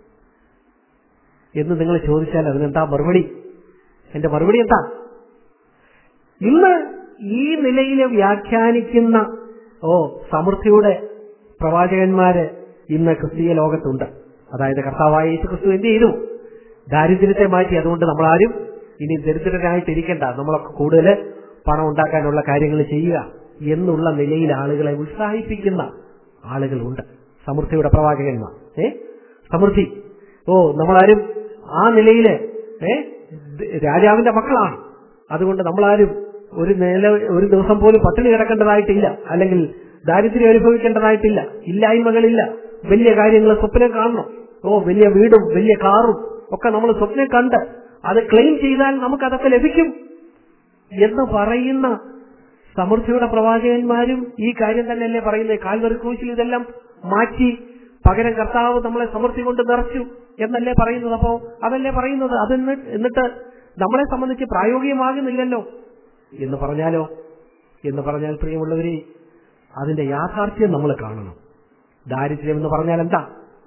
എന്ന് നിങ്ങൾ ചോദിച്ചാൽ അതിനെന്താ മറുപടി എന്റെ മറുപടി എന്താ ഇന്ന് ഈ നിലയിൽ വ്യാഖ്യാനിക്കുന്ന ഓ സമൃദ്ധിയുടെ പ്രവാചകന്മാര് ഇന്ന് ക്രിസ്തീയ ലോകത്തുണ്ട് അതായത് കർത്താവായ യേശു ക്രിസ്തു എന്ത് ചെയ്തു ദാരിദ്ര്യത്തെ മാറ്റി അതുകൊണ്ട് നമ്മളാരും ഇനി ദരിദ്രരായിട്ടിരിക്കണ്ട നമ്മളൊക്കെ കൂടുതൽ പണം ഉണ്ടാക്കാനുള്ള കാര്യങ്ങൾ ചെയ്യുക എന്നുള്ള നിലയിൽ ആളുകളെ ഉത്സാഹിപ്പിക്കുന്ന ആളുകളുണ്ട് സമൃദ്ധിയുടെ പ്രവാചകന്മാർ ഏ സമൃദ്ധി ഓ നമ്മളാരും ആ നിലയില് ഏ ദ- രാജാവിന്റെ മക്കളാണ് അതുകൊണ്ട് നമ്മളാരും ഒരു നില ഒരു ദിവസം പോലും പട്ടിണി കിടക്കേണ്ടതായിട്ടില്ല അല്ലെങ്കിൽ ദാരിദ്ര്യം അനുഭവിക്കേണ്ടതായിട്ടില്ല ഇല്ലായ്മകളില്ല വലിയ കാര്യങ്ങൾ സ്വപ്നം കാണണം ഓ വലിയ വീടും വലിയ കാറും ഒക്കെ നമ്മൾ സ്വപ്നം കണ്ട് അത് ക്ലെയിം ചെയ്താൽ നമുക്ക് അതൊക്കെ ലഭിക്കും എന്ന് പറയുന്ന സമൃദ്ധിയുടെ പ്രവാചകന്മാരും ഈ കാര്യം തന്നെയല്ലേ പറയുന്നത് കാൽവറി ക്രൂശിൽ ഇതെല്ലാം മാറ്റി പകരം കർത്താവ് നമ്മളെ സമൃദ്ധി കൊണ്ട് നിറച്ചു എന്നല്ലേ പറയുന്നത് അപ്പോ അതല്ലേ പറയുന്നത് അതെന്ന് എന്നിട്ട് നമ്മളെ സംബന്ധിച്ച് പ്രായോഗികമാകുന്നില്ലല്ലോ എന്ന് പറഞ്ഞാലോ എന്ന് പറഞ്ഞാൽ പ്രിയമുള്ളവരെ അതിന്റെ യാഥാർത്ഥ്യം നമ്മൾ കാണണം ദാരിദ്ര്യം എന്ന് പറഞ്ഞാൽ എന്താ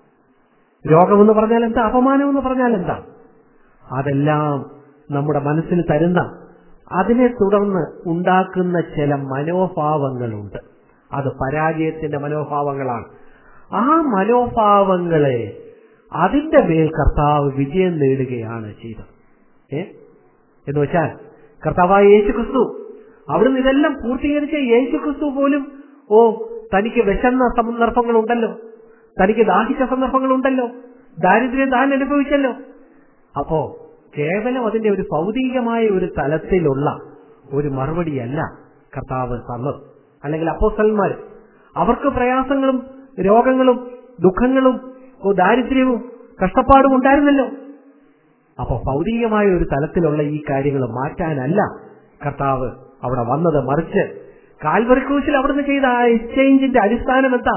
രോഗമെന്ന് പറഞ്ഞാൽ എന്താ അപമാനം എന്ന് പറഞ്ഞാൽ എന്താ അതെല്ലാം നമ്മുടെ മനസ്സിന് തരുന്ന അതിനെ തുടർന്ന് ഉണ്ടാക്കുന്ന ചില മനോഭാവങ്ങളുണ്ട് അത് പരാജയത്തിന്റെ മനോഭാവങ്ങളാണ് ആ മനോഭാവങ്ങളെ അതിന്റെ മേൽ കർത്താവ് വിജയം നേടുകയാണ് ചെയ്തത് ഏ എന്ന് വെച്ചാൽ കർത്താവായ യേശു ക്രിസ്തു അവിടുന്ന് ഇതെല്ലാം പൂർത്തീകരിച്ച യേശു ക്രിസ്തു പോലും ഓ തനിക്ക് വിശന്ന സന്ദർഭങ്ങളുണ്ടല്ലോ തനിക്ക് ദാഹിച്ച സന്ദർഭങ്ങളുണ്ടല്ലോ ദാരിദ്ര്യം താൻ അനുഭവിച്ചല്ലോ അപ്പോ കേവലം അതിന്റെ ഒരു ഭൗതികമായ ഒരു തലത്തിലുള്ള ഒരു മറുപടിയല്ല കർത്താവ് തന്നത് അല്ലെങ്കിൽ അപ്പോസ്റ്റന്മാർ അവർക്ക് പ്രയാസങ്ങളും രോഗങ്ങളും ദുഃഖങ്ങളും ഓ ദാരിദ്ര്യവും കഷ്ടപ്പാടും ഉണ്ടായിരുന്നല്ലോ അപ്പൊ ഭൗതികമായ ഒരു തലത്തിലുള്ള ഈ കാര്യങ്ങൾ മാറ്റാനല്ല കർത്താവ് അവിടെ വന്നത് മറിച്ച് കാൽവറി ക്രൂശിൽ അവിടുന്ന് ചെയ്ത ആ എക്സ്ചേഞ്ചിന്റെ അടിസ്ഥാനം എന്താ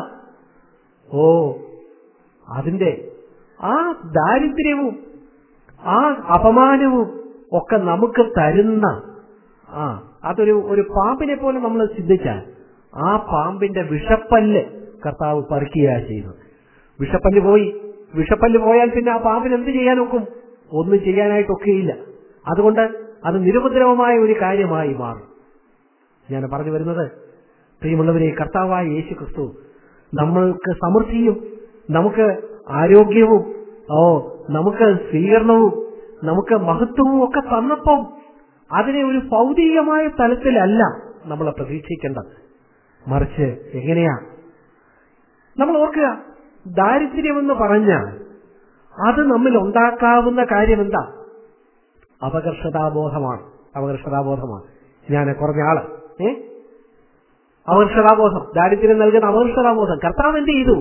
ഓ അതിന്റെ ആ ദാരിദ്ര്യവും ആ അപമാനവും ഒക്കെ നമുക്ക് തരുന്ന ആ അതൊരു ഒരു പാമ്പിനെ പോലെ നമ്മൾ ചിന്തിച്ചാൽ ആ പാമ്പിന്റെ വിഷപ്പല്ല് കർത്താവ് പറിക്കുകയാണ് ചെയ്യുന്നത് വിഷപ്പല്ല് പോയി വിഷപ്പല്ല് പോയാൽ പിന്നെ ആ പാമ്പിന് എന്ത് ചെയ്യാൻ ഒക്കും ഒന്നും ചെയ്യാനായിട്ടൊക്കെയില്ല അതുകൊണ്ട് അത് നിരുപദ്രവമായ ഒരു കാര്യമായി മാറും ഞാൻ പറഞ്ഞു വരുന്നത് പ്രിയമുള്ളവരെ കർത്താവായ യേശു ക്രിസ്തു നമ്മൾക്ക് സമൃദ്ധിയും നമുക്ക് ആരോഗ്യവും ഓ നമുക്ക് സ്വീകരണവും നമുക്ക് മഹത്വവും ഒക്കെ തന്നപ്പം അതിനെ ഒരു ഭൗതികമായ തലത്തിലല്ല നമ്മൾ പ്രതീക്ഷിക്കേണ്ടത് മറിച്ച് എങ്ങനെയാ നമ്മൾ ഓർക്കുക ദാരിദ്ര്യമെന്ന് പറഞ്ഞാൽ അത് നമ്മിൽ ഉണ്ടാക്കാവുന്ന കാര്യം എന്താ അപകർഷതാബോധമാണ് അപകർഷതാബോധമാണ് ഞാൻ കുറഞ്ഞ ആള് ഏ അപകർഷതാബോധം ദാരിദ്ര്യം നൽകുന്ന അപകർഷതാബോധം കർത്താവ് എന്ത് ചെയ്തു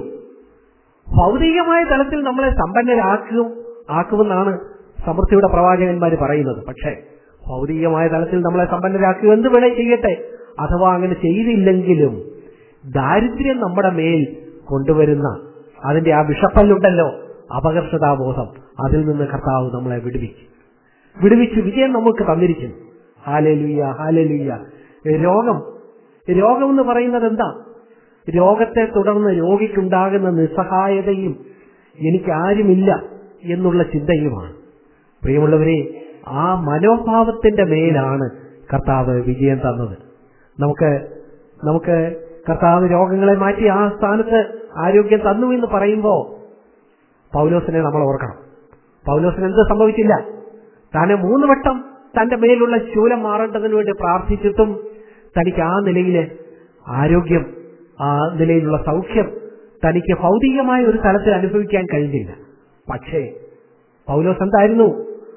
ഭൗതികമായ തലത്തിൽ നമ്മളെ സമ്പന്നരാക്കും ആക്കുമെന്നാണ് സമൃദ്ധിയുടെ പ്രവാചകന്മാർ പറയുന്നത് പക്ഷേ ഭൗതികമായ തലത്തിൽ നമ്മളെ സമ്പന്നരാക്കുക എന്ത് വേണേ ചെയ്യട്ടെ അഥവാ അങ്ങനെ ചെയ്തില്ലെങ്കിലും ദാരിദ്ര്യം നമ്മുടെ മേൽ കൊണ്ടുവരുന്ന അതിന്റെ ആ വിഷപ്പല്ലുണ്ടല്ലോ അപകർഷതാബോധം അതിൽ നിന്ന് കർത്താവ് നമ്മളെ വിടുവിക്കും വിടുവിച്ച് വിജയം നമുക്ക് തന്നിരിക്കുന്നു ഹാലലുയ്യ ഹാലലുയ്യ രോഗം രോഗം എന്ന് പറയുന്നത് എന്താ രോഗത്തെ തുടർന്ന് രോഗിക്കുണ്ടാകുന്ന നിസ്സഹായതയും എനിക്ക് ആരുമില്ല എന്നുള്ള ചിന്തയുമാണ് പ്രിയമുള്ളവരെ ആ മനോഭാവത്തിന്റെ മേലാണ് കർത്താവ് വിജയം തന്നത് നമുക്ക് നമുക്ക് കർത്താവ് രോഗങ്ങളെ മാറ്റി ആ സ്ഥാനത്ത് ആരോഗ്യം തന്നു എന്ന് പറയുമ്പോൾ പൗലോസിനെ നമ്മൾ ഓർക്കണം പൗലോസിന് എന്ത് സംഭവിച്ചില്ല താനെ മൂന്ന് വട്ടം തന്റെ മേലുള്ള ശൂലം മാറേണ്ടതിന് വേണ്ടി പ്രാർത്ഥിച്ചിട്ടും തനിക്ക് ആ നിലയിലെ ആരോഗ്യം ആ നിലയിലുള്ള സൗഖ്യം തനിക്ക് ഭൗതികമായ ഒരു തലത്തിൽ അനുഭവിക്കാൻ കഴിഞ്ഞില്ല പക്ഷേ പൗലോസ് എന്തായിരുന്നു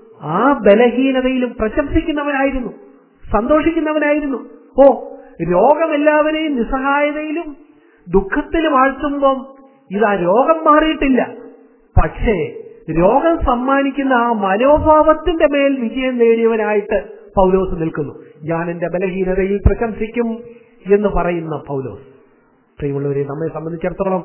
ആ ബലഹീനതയിലും പ്രശംസിക്കുന്നവനായിരുന്നു സന്തോഷിക്കുന്നവനായിരുന്നു ഓ രോഗമെല്ലാവരെയും നിസ്സഹായതയിലും ദുഃഖത്തിലും ആഴ്ത്തുമ്പം ഇതാ രോഗം മാറിയിട്ടില്ല പക്ഷേ രോഗം സമ്മാനിക്കുന്ന ആ മനോഭാവത്തിന്റെ മേൽ വിജയം നേടിയവനായിട്ട് പൗലോസ് നിൽക്കുന്നു ഞാൻ എന്റെ ബലഹീനതയിൽ പ്രശംസിക്കും എന്ന് പറയുന്ന പൗലോസ് പ്രിയമുള്ളവരെ നമ്മെ സംബന്ധിച്ചിടത്തോളം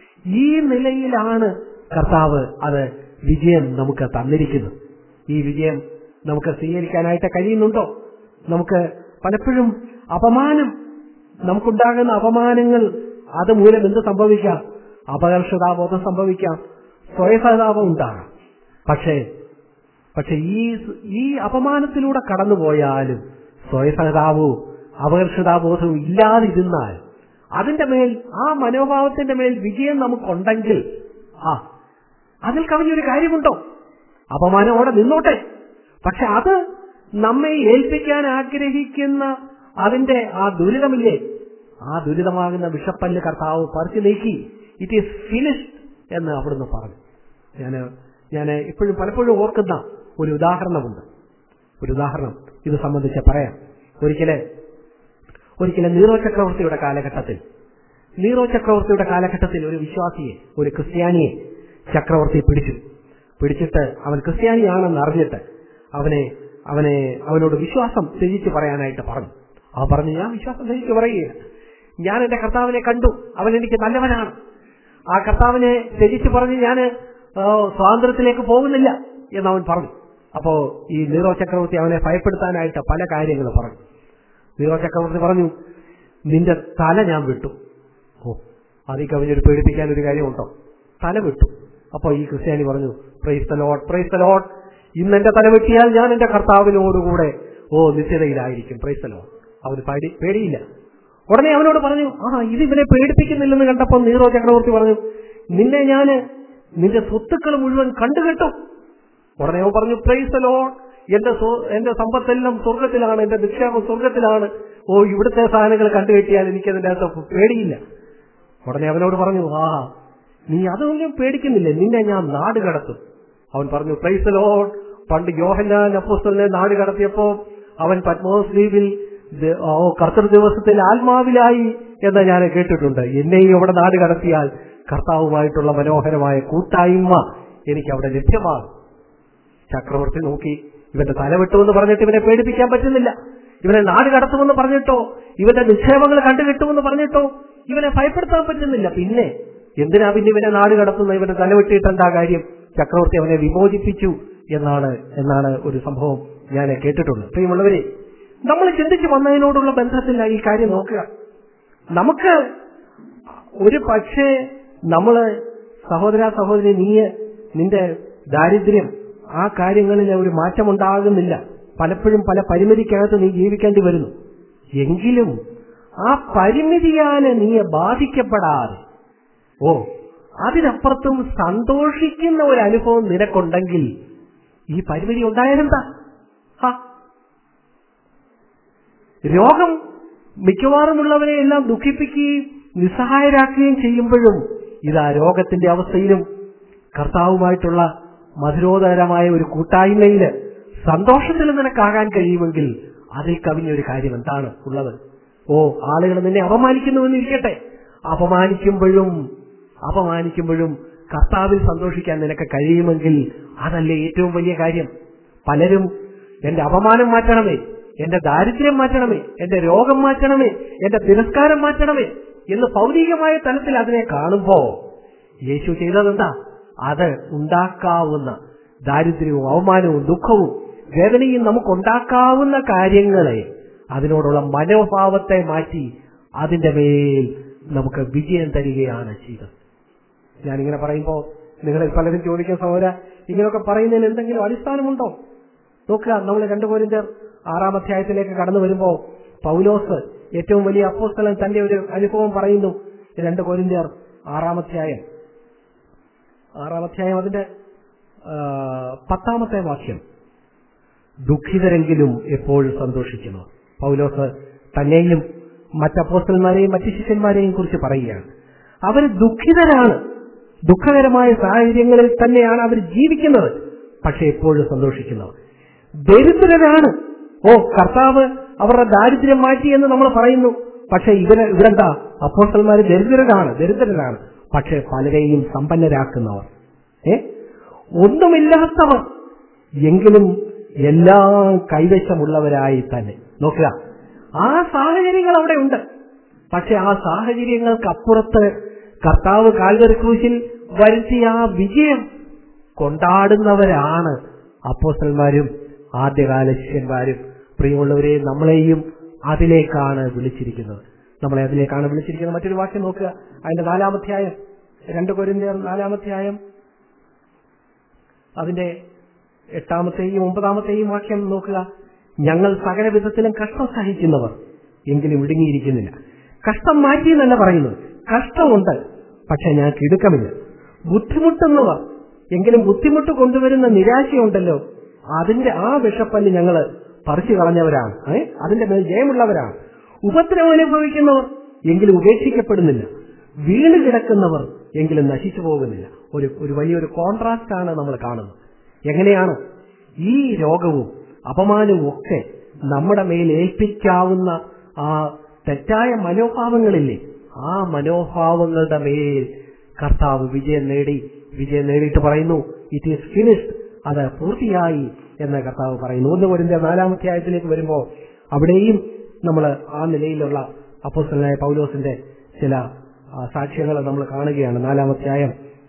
ഈ നിലയിലാണ് കർത്താവ് അത് വിജയം നമുക്ക് തന്നിരിക്കുന്നത് ഈ വിജയം നമുക്ക് സ്വീകരിക്കാനായിട്ട് കഴിയുന്നുണ്ടോ നമുക്ക് പലപ്പോഴും അപമാനം നമുക്കുണ്ടാകുന്ന അപമാനങ്ങൾ അത് മൂലം എന്ത് സംഭവിക്കാം അപകർഷതാബോധം സംഭവിക്കാം സ്വയസഹതാപം ഉണ്ടാകാം പക്ഷേ പക്ഷെ ഈ ഈ അപമാനത്തിലൂടെ കടന്നുപോയാലും സ്വയസഹതാപവും അപകർഷതാബോധവും ഇല്ലാതിരുന്നാൽ അതിന്റെ മേൽ ആ മനോഭാവത്തിന്റെ മേൽ വിജയം നമുക്കുണ്ടെങ്കിൽ ആ അതിൽ കവിഞ്ഞൊരു കാര്യമുണ്ടോ അപമാനമോടെ നിന്നോട്ടെ പക്ഷെ അത് നമ്മെ ഏൽപ്പിക്കാൻ ആഗ്രഹിക്കുന്ന അതിന്റെ ആ ദുരിതമില്ലേ ആ ദുരിതമാകുന്ന വിഷപ്പല്ല് കർത്താവ് പറിച്ചു നീക്കി ഇറ്റ് ഈസ് ഫിനിഷ്ഡ് എന്ന് അവിടുന്ന് പറഞ്ഞു ഞാൻ ഞാൻ ഇപ്പോഴും പലപ്പോഴും ഓർക്കുന്ന ഒരു ഉദാഹരണമുണ്ട് ഒരു ഉദാഹരണം ഇത് സംബന്ധിച്ച് പറയാം ഒരിക്കലെ ഒരിക്കലും നീറോ ചക്രവർത്തിയുടെ കാലഘട്ടത്തിൽ നീറോ ചക്രവർത്തിയുടെ കാലഘട്ടത്തിൽ ഒരു വിശ്വാസിയെ ഒരു ക്രിസ്ത്യാനിയെ ചക്രവർത്തി പിടിച്ചു പിടിച്ചിട്ട് അവൻ ക്രിസ്ത്യാനിയാണെന്ന് അറിഞ്ഞിട്ട് അവനെ അവനെ അവനോട് വിശ്വാസം ത്യജിച്ച് പറയാനായിട്ട് പറഞ്ഞു അവൻ പറഞ്ഞു ഞാൻ വിശ്വാസം ത്യജിച്ച് പറയുകയില്ല ഞാൻ എന്റെ കർത്താവിനെ കണ്ടു അവൻ എനിക്ക് നല്ലവനാണ് ആ കർത്താവിനെ ത്യജിച്ച് പറഞ്ഞ് ഞാൻ സ്വാതന്ത്ര്യത്തിലേക്ക് പോകുന്നില്ല എന്ന് അവൻ പറഞ്ഞു അപ്പോ ഈ നീറോ ചക്രവർത്തി അവനെ ഭയപ്പെടുത്താനായിട്ട് പല കാര്യങ്ങൾ പറഞ്ഞു നീറോ ചക്രവർത്തി പറഞ്ഞു നിന്റെ തല ഞാൻ വിട്ടു ഓ അതീ കവിഞ്ഞൊരു പേടിപ്പിക്കാൻ ഒരു കാര്യമുണ്ടോ തല വിട്ടു അപ്പൊ ഈ ക്രിസ്ത്യാനി പറഞ്ഞു praise the Lord praise the Lord ഇന്ന് എന്റെ തല വെട്ടിയാൽ ഞാൻ എന്റെ കർത്താവിനോടുകൂടെ ഓ നിത്യതയിലായിരിക്കും പ്രൈസ് ദ ലോഡ് അവന് പേടി പേടിയില്ല ഉടനെ അവനോട് പറഞ്ഞു ആ ഇത് ഇവനെ പേടിപ്പിക്കുന്നില്ലെന്ന് കണ്ടപ്പോൾ നീറോ ചക്രവർത്തി പറഞ്ഞു നിന്നെ ഞാന് നിന്റെ സ്വത്തുക്കൾ മുഴുവൻ കണ്ടുകെട്ടും ഉടനെ അവൻ പറഞ്ഞു പ്രൈസ് ദ ലോഡ് എന്റെ സ്വ- എന്റെ സമ്പത്തെല്ലാം സ്വർഗത്തിലാണ് എന്റെ നിക്ഷേപം സ്വർഗത്തിലാണ് ഓ ഇവിടുത്തെ സാധനങ്ങൾ കണ്ടുകെട്ടിയാൽ എനിക്കതിന്റെ അകത്ത് പേടിയില്ല ഉടനെ അവനോട് പറഞ്ഞു ആ നീ അതൊന്നും പേടിക്കുന്നില്ലേ നിന്നെ ഞാൻ നാട് കടത്തും അവൻ പറഞ്ഞു പ്രൈസ് ലോഡ് പണ്ട് യോഹന്നാൻ അപ്പോസ്തലിനെ നാട് കടത്തിയപ്പോ അവൻ പത്മോസ് ദ്വീപിൽ ദ- ഓ കർത്തൃ ദിവസത്തിൽ ആത്മാവിലായി എന്ന് ഞാൻ കേട്ടിട്ടുണ്ട് എന്നെയും അവിടെ നാട് കടത്തിയാൽ കർത്താവുമായിട്ടുള്ള മനോഹരമായ കൂട്ടായ്മ എനിക്ക് അവിടെ ലഭ്യമാണ് ചക്രവർത്തി നോക്കി ഇവന്റെ തല വിട്ടുമെന്ന് പറഞ്ഞിട്ട് ഇവനെ പേടിപ്പിക്കാൻ പറ്റുന്നില്ല ഇവനെ നാട് കടത്തുമെന്ന് പറഞ്ഞിട്ടോ ഇവന്റെ നിക്ഷേപങ്ങൾ കണ്ടുകിട്ടുമെന്ന് പറഞ്ഞിട്ടോ ഇവനെ ഭയപ്പെടുത്താൻ പറ്റുന്നില്ല പിന്നെ എന്തിനാ പിന്നെ ഇവനെ നാട് കടത്തുന്ന ഇവന്റെ തല വെട്ടിയിട്ട് എന്താ കാര്യം ചക്രവർത്തി അവനെ വിമോചിപ്പിച്ചു എന്നാണ് എന്നാണ് ഒരു സംഭവം ഞാൻ കേട്ടിട്ടുള്ളത് പ്രിയമുള്ളവരെ നമ്മൾ ചിന്തിച്ച് വന്നതിനോടുള്ള ബന്ധത്തിൽ ഈ കാര്യം നോക്കുക നമുക്ക് ഒരു പക്ഷേ നമ്മള് സഹോദര സഹോദരി നീ നിന്റെ ദാരിദ്ര്യം ആ കാര്യങ്ങളിൽ ഒരു മാറ്റമുണ്ടാകുന്നില്ല പലപ്പോഴും പല പരിമിതിക്കകത്ത് നീ ജീവിക്കേണ്ടി വരുന്നു എങ്കിലും ആ പരിമിതിയാല് നീ ബാധിക്കപ്പെടാതെ ഓ അതിനപ്പുറത്തും സന്തോഷിക്കുന്ന ഒരു അനുഭവം നിനക്കുണ്ടെങ്കിൽ ഈ പരിമിതി ഉണ്ടായാലെന്താ ഹാ രോഗം മിക്കവാറുമുള്ളവരെ എല്ലാം ദുഃഖിപ്പിക്കുകയും നിസ്സഹായരാക്കുകയും ചെയ്യുമ്പോഴും ഇതാ രോഗത്തിന്റെ അവസ്ഥയിലും കർത്താവുമായിട്ടുള്ള മധുരോധകരമായ ഒരു കൂട്ടായ്മയില് സന്തോഷത്തിൽ നിനക്കാകാൻ കഴിയുമെങ്കിൽ അതിൽ കവിഞ്ഞൊരു കാര്യം എന്താണ് ഉള്ളത് ഓ ആളുകൾ നിന്നെ അപമാനിക്കുന്നുവെന്നിരിക്കട്ടെ അപമാനിക്കുമ്പോഴും അപമാനിക്കുമ്പോഴും കർത്താവിൽ സന്തോഷിക്കാൻ നിനക്ക് കഴിയുമെങ്കിൽ അതല്ലേ ഏറ്റവും വലിയ കാര്യം പലരും എന്റെ അപമാനം മാറ്റണമേ എന്റെ ദാരിദ്ര്യം മാറ്റണമേ എന്റെ രോഗം മാറ്റണമേ എന്റെ തിരസ്കാരം മാറ്റണമേ എന്ന് ഭൗതികമായ തലത്തിൽ അതിനെ കാണുമ്പോ യേശു ചെയ്തതെന്താ അത് ഉണ്ടാക്കാവുന്ന ദാരിദ്ര്യവും അവമാനവും ദുഃഖവും വേദനയും നമുക്കുണ്ടാക്കാവുന്ന കാര്യങ്ങളെ അതിനോടുള്ള മനോഭാവത്തെ മാറ്റി അതിന്റെ മേൽ നമുക്ക് വിജയം തരികയാണ് ചെയ്തത് ഞാനിങ്ങനെ പറയുമ്പോ നിങ്ങളിൽ പലരും ചോദിക്കുന്ന സഹോദര ഇങ്ങനെയൊക്കെ പറയുന്നതിന് എന്തെങ്കിലും അടിസ്ഥാനമുണ്ടോ നോക്കുക നമ്മൾ രണ്ടു കോരിന്തർ ആറാം അധ്യായത്തിലേക്ക് കടന്നു വരുമ്പോ പൗലോസ് ഏറ്റവും വലിയ അപ്പോസ്തലൻ തന്റെ ഒരു അനുഭവം പറയുന്നു രണ്ട് കോരിന്തർ ആറാം അധ്യായം ആറാം അധ്യായം അതിന്റെ ആ, പത്താമത്തെ വാക്യം ദുഃഖിതരെങ്കിലും എപ്പോഴും സന്തോഷിക്കുന്നു പൗലോസ് തന്നെയും മറ്റപ്പോസ്റ്റന്മാരെയും മറ്റു ശിഷ്യന്മാരെയും കുറിച്ച് പറയുകയാണ് അവർ ദുഃഖിതരാണ് ദുഃഖകരമായ സാഹചര്യങ്ങളിൽ തന്നെയാണ് അവർ ജീവിക്കുന്നത് പക്ഷെ എപ്പോഴും സന്തോഷിക്കുന്നവർ ദരിദ്രരാണ് ഓ കർത്താവ് അവരുടെ ദാരിദ്ര്യം മാറ്റി എന്ന് നമ്മൾ പറയുന്നു പക്ഷെ ഇവര് ഇവരെന്താ അപ്പോസ്റ്റന്മാര് ദരിദ്രരാണ് ദരിദ്രരാണ് പക്ഷെ പലരെയും സമ്പന്നരാക്കുന്നവർ ഏ ഒന്നുമില്ലാത്തവർ എങ്കിലും എല്ലാം കൈവശമുള്ളവരായി തന്നെ നോക്കുക ആ സാഹചര്യങ്ങൾ അവിടെ ഉണ്ട് പക്ഷെ ആ സാഹചര്യങ്ങൾക്ക് അപ്പുറത്ത് കർത്താവ് കാൽവരി ക്രൂശിൽ വരുത്തിയ ആ വിജയം കൊണ്ടാടുന്നവരാണ് അപ്പോസ്റ്റന്മാരും ആദ്യകാല ശിഷ്യന്മാരും പ്രിയമുള്ളവരെ നമ്മളെയും അതിലേക്കാണ് വിളിച്ചിരിക്കുന്നത് നമ്മളെ അതിലേക്കാണ് വിളിച്ചിരിക്കുന്നത് മറ്റൊരു വാക്യം നോക്കുക അതിന്റെ നാലാമധ്യായം രണ്ട് കൊരിന്തിയർ നാലാമധ്യായം അതിന്റെ എട്ടാമത്തെയും ഒമ്പതാമത്തെയും വാക്യം നോക്കുക ഞങ്ങൾ സകല വിധത്തിലും കഷ്ടം സഹിക്കുന്നവർ എങ്കിലും ഇടുങ്ങിയിരിക്കുന്നില്ല കഷ്ടം മാറ്റി എന്നല്ല പറയുന്നത് കഷ്ടമുണ്ട് പക്ഷെ ഞാൻ കിടുക്കമില്ല ബുദ്ധിമുട്ടുന്നവർ എങ്കിലും ബുദ്ധിമുട്ട് കൊണ്ടുവരുന്ന നിരാശയുണ്ടല്ലോ അതിന്റെ ആ വിഷപ്പല്ല് ഞങ്ങൾ പറിച്ചു കളഞ്ഞവരാണ് ഏ? അതിന്റെ മേൽ ജയമുള്ളവരാണ് ഉപദ്രവം അനുഭവിക്കുന്നവർ എങ്കിലും ഉപേക്ഷിക്കപ്പെടുന്നില്ല വീണ് കിടക്കുന്നവർ എങ്കിലും നശിച്ചു പോകുന്നില്ല ഒരു ഒരു വലിയൊരു കോൺട്രാസ്റ്റ് ആണ് നമ്മൾ കാണുന്നത് എങ്ങനെയാണ് ഈ രോഗവും അപമാനവും ഒക്കെ നമ്മുടെ മേൽ ഏൽപ്പിക്കാവുന്ന ആ തെറ്റായ മനോഭാവങ്ങളില്ലേ ആ മനോഭാവങ്ങളുടെ മേൽ കർത്താവ് വിജയം നേടി വിജയം നേടിയിട്ട് പറയുന്നു ഇറ്റ് ഈസ് ഫിനിഷ്ഡ് അത് പൂർത്തിയായി എന്ന് കർത്താവ് പറയുന്നു ഒന്ന് കൊരിന്ത നാലാമത്തെ ആയത്തിലേക്ക് വരുമ്പോൾ അവിടെയും നമ്മൾ ആ നിലയിലുള്ള അപ്പോസ്റ്റലായ പൗലോസിന്റെ ചില സാക്ഷ്യങ്ങൾ നമ്മൾ കാണുകയാണ് നാലാമത്തെ ആയം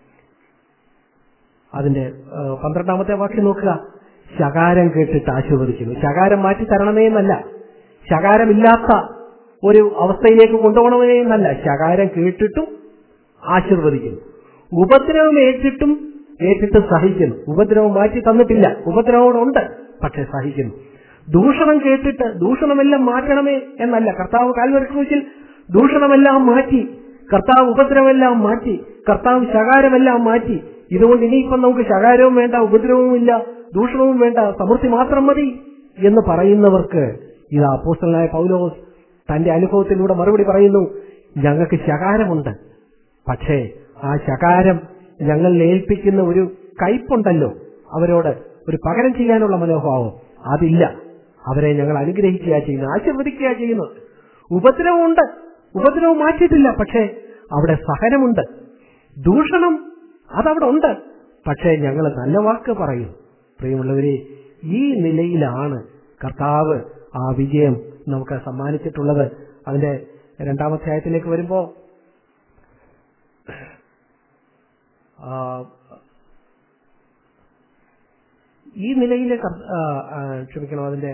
അതിന്റെ ആ, പന്ത്രണ്ടാമത്തെ വാക്യം നോക്കുക ശകാരം കേട്ടിട്ട് ആശീർവദിക്കുന്നു ശകാരം മാറ്റി തരണമേ എന്നല്ല ശകാരമില്ലാത്ത ഒരു അവസ്ഥയിലേക്ക് കൊണ്ടുപോകണമേ എന്നല്ല ശകാരം കേട്ടിട്ടും ആശീർവദിക്കുന്നു ഉപദ്രവം ഏറ്റിട്ടും ഏറ്റിട്ട് സഹിക്കുന്നു ഉപദ്രവം മാറ്റി തന്നിട്ടില്ല ഉപദ്രവം ഉണ്ട് പക്ഷെ സഹിക്കുന്നു ദൂഷണം കേട്ടിട്ട് ദൂഷണമെല്ലാം മാറ്റണമേ എന്നല്ല കർത്താവ് കാൽവരി ക്രൂശിൽ ദൂഷണമെല്ലാം മാറ്റി കർത്താവ് ഉപദ്രവമെല്ലാം മാറ്റി കർത്താവ് ശകാരമെല്ലാം മാറ്റി ഇതുകൊണ്ട് ഇനിയിപ്പം നമുക്ക് ശകാരവും വേണ്ട ഉപദ്രവവും ഇല്ല ദൂഷണവും വേണ്ട സമൃദ്ധി മാത്രം മതി എന്ന് പറയുന്നവർക്ക് ഇത് അപ്പോസ്റ്റലായ പൗലോസ് തന്റെ അനുഭവത്തിലൂടെ മറുപടി പറയുന്നു ഞങ്ങൾക്ക് ശകാരമുണ്ട് പക്ഷേ ആ ശകാരം ഞങ്ങളിൽ ഏൽപ്പിക്കുന്ന ഒരു കയ്പുണ്ടല്ലോ അവരോട് ഒരു പകരം ചെയ്യാനുള്ള മനോഭാവം അതില്ല അവരെ ഞങ്ങൾ അനുഗ്രഹിക്കുക ചെയ്യുന്നു ആശീർവദിക്കുക ചെയ്യുന്നു ഉപദ്രവമുണ്ട് ഉപദ്രവം മാറ്റിയിട്ടില്ല പക്ഷേ അവിടെ സഹനമുണ്ട് ദൂഷണം അതവിടെ ഉണ്ട് പക്ഷേ ഞങ്ങൾ നല്ല വാക്ക് പറയും പ്രിയമുള്ളവരെ ഈ നിലയിലാണ് കർത്താവ് ആ വിജയം നമുക്ക് സമ്മാനിച്ചിട്ടുള്ളത് അതിന്റെ രണ്ടാമത്തെ ആയത്തിലേക്ക് വരുമ്പോ ആ, ഈ നിലയിൽ ക്ഷമിക്കണം അതിന്റെ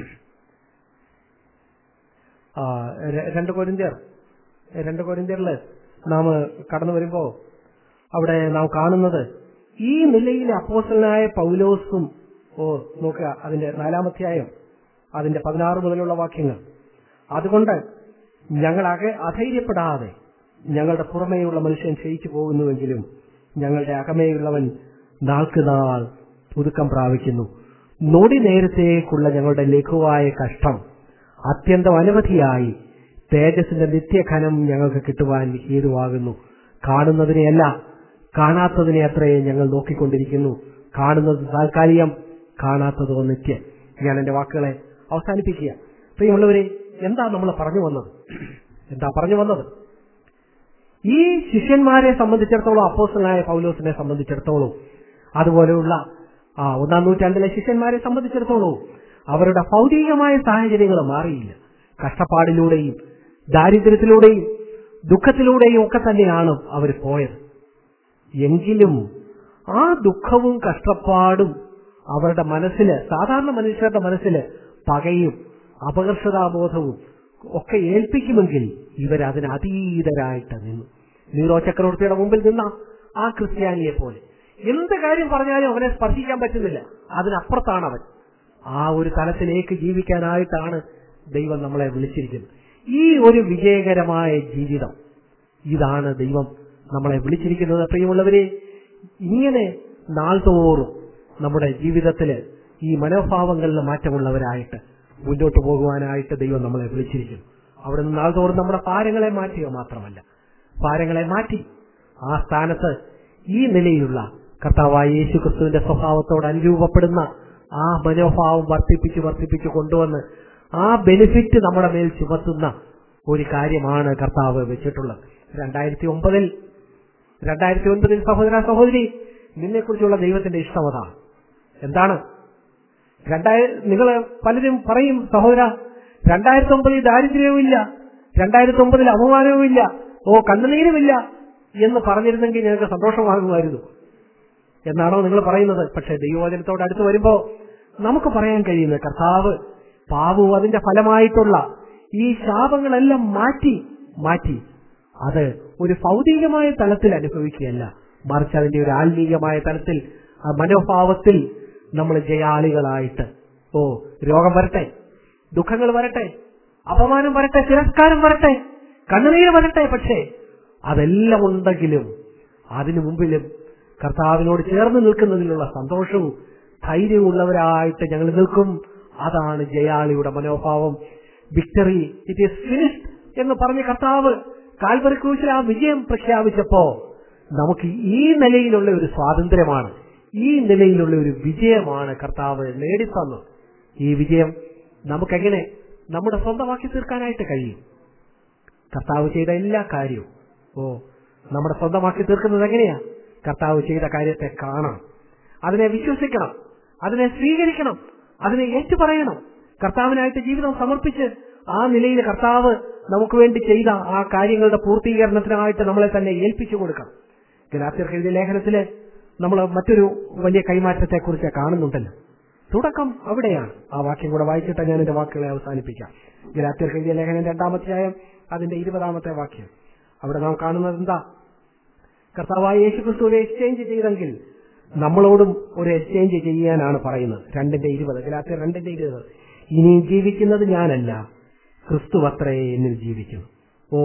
ആ, ര- രണ്ട് കൊരിന്ത്യർ രണ്ട് കൊരിന്ത്യറില് നാം കടന്നു വരുമ്പോ അവിടെ നാം കാണുന്നത് ഈ നിലയിൽ അപ്പോസ്റ്റലനായ പൗലോസും ഓ നോക്കുക അതിന്റെ നാലാമധ്യായം അതിന്റെ പതിനാറ് മുതലുള്ള വാക്യങ്ങൾ അതുകൊണ്ട് ഞങ്ങൾ അക അധൈര്യപ്പെടാതെ ഞങ്ങളുടെ പുറമേയുള്ള മനുഷ്യൻ ക്ഷയിച്ചു പോകുന്നുവെങ്കിലും ഞങ്ങളുടെ അകമേയുള്ളവൻ നാൾക്ക് നാൾ പുതുക്കം പ്രാപിക്കുന്നു നൊടി നേരത്തേക്കുള്ള ഞങ്ങളുടെ ലഘുവായ കഷ്ടം അത്യന്തം അനവധിയായി തേജസ്സിന്റെ നിത്യഘനം ഞങ്ങൾക്ക് കിട്ടുവാൻ ഹേതുവാകുന്നു കാണുന്നതിനെയല്ല കാണാത്തതിനെ അത്രയും ഞങ്ങൾ നോക്കിക്കൊണ്ടിരിക്കുന്നു കാണുന്നത് താൽക്കാലികം കാണാത്തതോ നിത്യം ഞാൻ എന്റെ വാക്കുകളെ അവസാനിപ്പിക്കുക പ്രിയമുള്ളവരെ എന്താ നമ്മൾ പറഞ്ഞു വന്നത് എന്താ പറഞ്ഞു വന്നത് ഈ ശിഷ്യന്മാരെ സംബന്ധിച്ചിടത്തോളം അപ്പോസ്റ്റലായ പൗലോസിനെ സംബന്ധിച്ചിടത്തോളം അതുപോലെയുള്ള ആ ഒന്നാം നൂറ്റാണ്ടിലെ ശിഷ്യന്മാരെ സംബന്ധിച്ചിടത്തോളം അവരുടെ ഭൗതികമായ സാഹചര്യങ്ങൾ മാറിയില്ല കഷ്ടപ്പാടിലൂടെയും ദാരിദ്ര്യത്തിലൂടെയും ദുഃഖത്തിലൂടെയും ഒക്കെ തന്നെയാണ് അവർ പോയത് എങ്കിലും ആ ദുഃഖവും കഷ്ടപ്പാടും അവരുടെ മനസ്സിൽ സാധാരണ മനുഷ്യരുടെ മനസ്സിൽ പകയും അപകർഷതാബോധവും ഒക്കെ ഏൽപ്പിക്കുമെങ്കിൽ ഇവരതിന് അതീതരായിട്ട് നിന്നു നീറോ ചക്രവർത്തിയുടെ മുമ്പിൽ നിന്ന ആ ക്രിസ്ത്യാനിയെ പോലെ എന്ത് കാര്യം പറഞ്ഞാലും അവനെ സ്പർശിക്കാൻ പറ്റുന്നില്ല അതിനപ്പുറത്താണ് അവൻ ആ ഒരു തലത്തിലേക്ക് ജീവിക്കാനായിട്ടാണ് ദൈവം നമ്മളെ വിളിച്ചിരിക്കുന്നത് ഈ ഒരു വിജയകരമായ ജീവിതം ഇതാണ് ദൈവം നമ്മളെ വിളിച്ചിരിക്കുന്നത് പ്രിയമുള്ളവരെ ഇങ്ങനെ നാൾതോറും നമ്മുടെ ജീവിതത്തില് ഈ മനോഭാവങ്ങളിൽ മാറ്റമുള്ളവരായിട്ട് മുന്നോട്ട് പോകുവാനായിട്ട് ദൈവം നമ്മളെ വിളിച്ചിരിക്കുന്നു അവിടെ നിന്ന് നാൾതോറും നമ്മുടെ ഭാരങ്ങളെ മാറ്റുക മാത്രമല്ല ഭാരങ്ങളെ മാറ്റി ആ സ്ഥാനത്ത് ഈ നിലയിലുള്ള കർത്താവായ യേശു ക്രിസ്തുവിന്റെ സ്വഭാവത്തോട് അനുരൂപപ്പെടുന്ന ആ മനോഭാവം വർദ്ധിപ്പിച്ച് വർദ്ധിപ്പിച്ച് കൊണ്ടുവന്ന് ആ ബെനിഫിറ്റ് നമ്മുടെ മേൽ ചുമത്തുന്ന ഒരു കാര്യമാണ് കർത്താവ് വെച്ചിട്ടുള്ളത് രണ്ടായിരത്തി ഒമ്പതിൽ രണ്ടായിരത്തി ഒൻപതിൽ സഹോദര സഹോദരി നിന്നെക്കുറിച്ചുള്ള ദൈവത്തിന്റെ ഇഷ്ടം അതാണ് എന്താണ് രണ്ടായി നിങ്ങൾ പലരും പറയും സഹോദര രണ്ടായിരത്തി ഒമ്പതിൽ ദാരിദ്ര്യവുമില്ല രണ്ടായിരത്തി ഒമ്പതിൽ അപമാനവുമില്ല ഓ കണ്ണുനീരുമില്ല എന്ന് പറഞ്ഞിരുന്നെങ്കിൽ ഞങ്ങൾക്ക് സന്തോഷമാകുമായിരുന്നു എന്നാണോ നിങ്ങൾ പറയുന്നത് പക്ഷെ ദൈവവചനത്തോട് അടുത്ത് വരുമ്പോ നമുക്ക് പറയാൻ കഴിയുന്നത് കർത്താവ് പാവവും അതിന്റെ ഫലമായിട്ടുള്ള ഈ ശാപങ്ങളെല്ലാം മാറ്റി മാറ്റി അത് ഒരു ഭൗതികമായ തലത്തിൽ അനുഭവിക്കുകയല്ല മറിച്ച് അതിന്റെ ഒരു ആത്മീയമായ തലത്തിൽ ആ മനോഭാവത്തിൽ നമ്മൾ ജയാളികളായിട്ട് ഓ രോഗം വരട്ടെ ദുഃഖങ്ങൾ വരട്ടെ അപമാനം വരട്ടെ തിരസ്കാരം വരട്ടെ കണ്ണുനീര് വരട്ടെ പക്ഷേ അതെല്ലാം ഉണ്ടെങ്കിലും അതിനു മുമ്പിലും കർത്താവിനോട് ചേർന്ന് നിൽക്കുന്നതിലുള്ള സന്തോഷവും ധൈര്യവും ഉള്ളവരായിട്ട് ഞങ്ങൾ നിൽക്കും അതാണ് ജയാളിയുടെ മനോഭാവം വിക്ടറി ഇറ്റ് ഈസ് ഫിനിഷ്ഡ് എന്ന് പറഞ്ഞ കർത്താവ് കാൽവറി ക്രൂശിൽ ആ വിജയം പ്രഖ്യാപിച്ചപ്പോ നമുക്ക് ഈ നിലയിലുള്ള ഒരു സ്വാതന്ത്ര്യമാണ് ഈ നിലയിലുള്ള ഒരു വിജയമാണ് കർത്താവ് നേടിത്തന്നത് ഈ വിജയം നമുക്കെങ്ങനെ നമ്മുടെ സ്വന്തമാക്കി തീർക്കാനായിട്ട് കഴിയും കർത്താവ് ചെയ്ത എല്ലാ കാര്യവും ഓ നമ്മുടെ സ്വന്തമാക്കി തീർക്കുന്നത് എങ്ങനെയാ കർത്താവ് ചെയ്ത കാര്യത്തെ കാണണം അതിനെ വിശ്വസിക്കണം അതിനെ സ്വീകരിക്കണം അതിനെ ഏറ്റുപറയണം കർത്താവിനായിട്ട് ജീവിതം സമർപ്പിച്ച് ആ നിലയിൽ കർത്താവ് നമുക്ക് വേണ്ടി ചെയ്ത ആ കാര്യങ്ങളുടെ പൂർത്തീകരണത്തിനായിട്ട് നമ്മളെ തന്നെ ഏൽപ്പിച്ചു കൊടുക്കണം ഗലാത്യർ എഴുതിയ ലേഖനത്തില് നമ്മൾ മറ്റൊരു വലിയ കൈമാറ്റത്തെ കുറിച്ച് കാണുന്നുണ്ടല്ലോ തുടക്കം അവിടെയാണ് ആ വാക്യം കൂടെ വായിച്ചിട്ട് ഞാൻ എന്റെ വാക്കുകളെ അവസാനിപ്പിക്കാം ഗലാത്യർ എഴുതിയ ലേഖനം രണ്ടാമധ്യായം അതിന്റെ ഇരുപതാമത്തെ വാക്യം അവിടെ നാം കാണുന്നത് എന്താ കർത്താവായ യേശു ക്രിസ്തുവിനെ എക്സ്ചേഞ്ച് ചെയ്തെങ്കിൽ നമ്മളോടും ഒരു എക്സ്ചേഞ്ച് ചെയ്യാനാണ് പറയുന്നത് രണ്ടിന്റെ ഇരുപത് ഗലാത്യർ രണ്ടിന്റെ ഇരുപത് ഇനിയും ജീവിക്കുന്നത് ഞാനല്ല ക്രിസ്തു അത്രേ എന്നിൽ ജീവിക്കുന്നു ഓ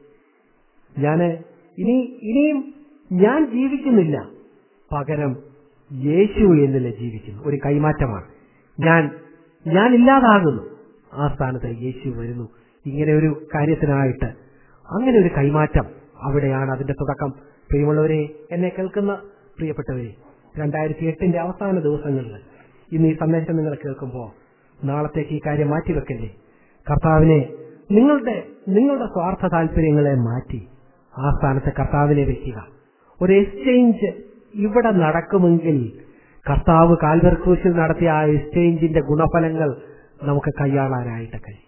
ഞാന് ഇനി ഇനിയും ഞാൻ ജീവിക്കുന്നില്ല പകരം യേശു എന്നിൽ ജീവിക്കുന്നു ഒരു കൈമാറ്റമാണ് ഞാൻ ഞാൻ ഇല്ലാതാകുന്നു ആ സ്ഥാനത്ത് യേശു വരുന്നു ഇങ്ങനെ ഒരു കാര്യത്തിനായിട്ട് അങ്ങനെ ഒരു കൈമാറ്റം അവിടെയാണ് അതിന്റെ തുടക്കം പ്രിയമുള്ളവരെ എന്നെ കേൾക്കുന്ന പ്രിയപ്പെട്ടവരെ രണ്ടായിരത്തി എട്ടിന്റെ അവസാന ദിവസങ്ങളിൽ ഇന്ന് ഈ സന്ദേശം നിങ്ങൾ കേൾക്കുമ്പോൾ നാളത്തേക്ക് ഈ കാര്യം മാറ്റിവെക്കല്ലേ കർത്താവിനെ നിങ്ങളുടെ നിങ്ങളുടെ സ്വാർത്ഥ താല്പര്യങ്ങളെ മാറ്റി ആ സ്ഥാനത്ത് കർത്താവിനെ വെക്കുക ഒരു എക്സ്ചേഞ്ച് ഇവിടെ നടക്കുമെങ്കിൽ കർത്താവ് കാൽവർക്കൂശിൽ നടത്തിയ ആ എക്സ്ചേഞ്ചിന്റെ ഗുണഫലങ്ങൾ നമുക്ക് കൈയാളാനായിട്ട് കഴിയും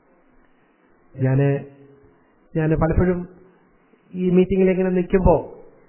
ഞാന് ഞാൻ പലപ്പോഴും ഈ മീറ്റിംഗിൽ ഇങ്ങനെ നിൽക്കുമ്പോൾ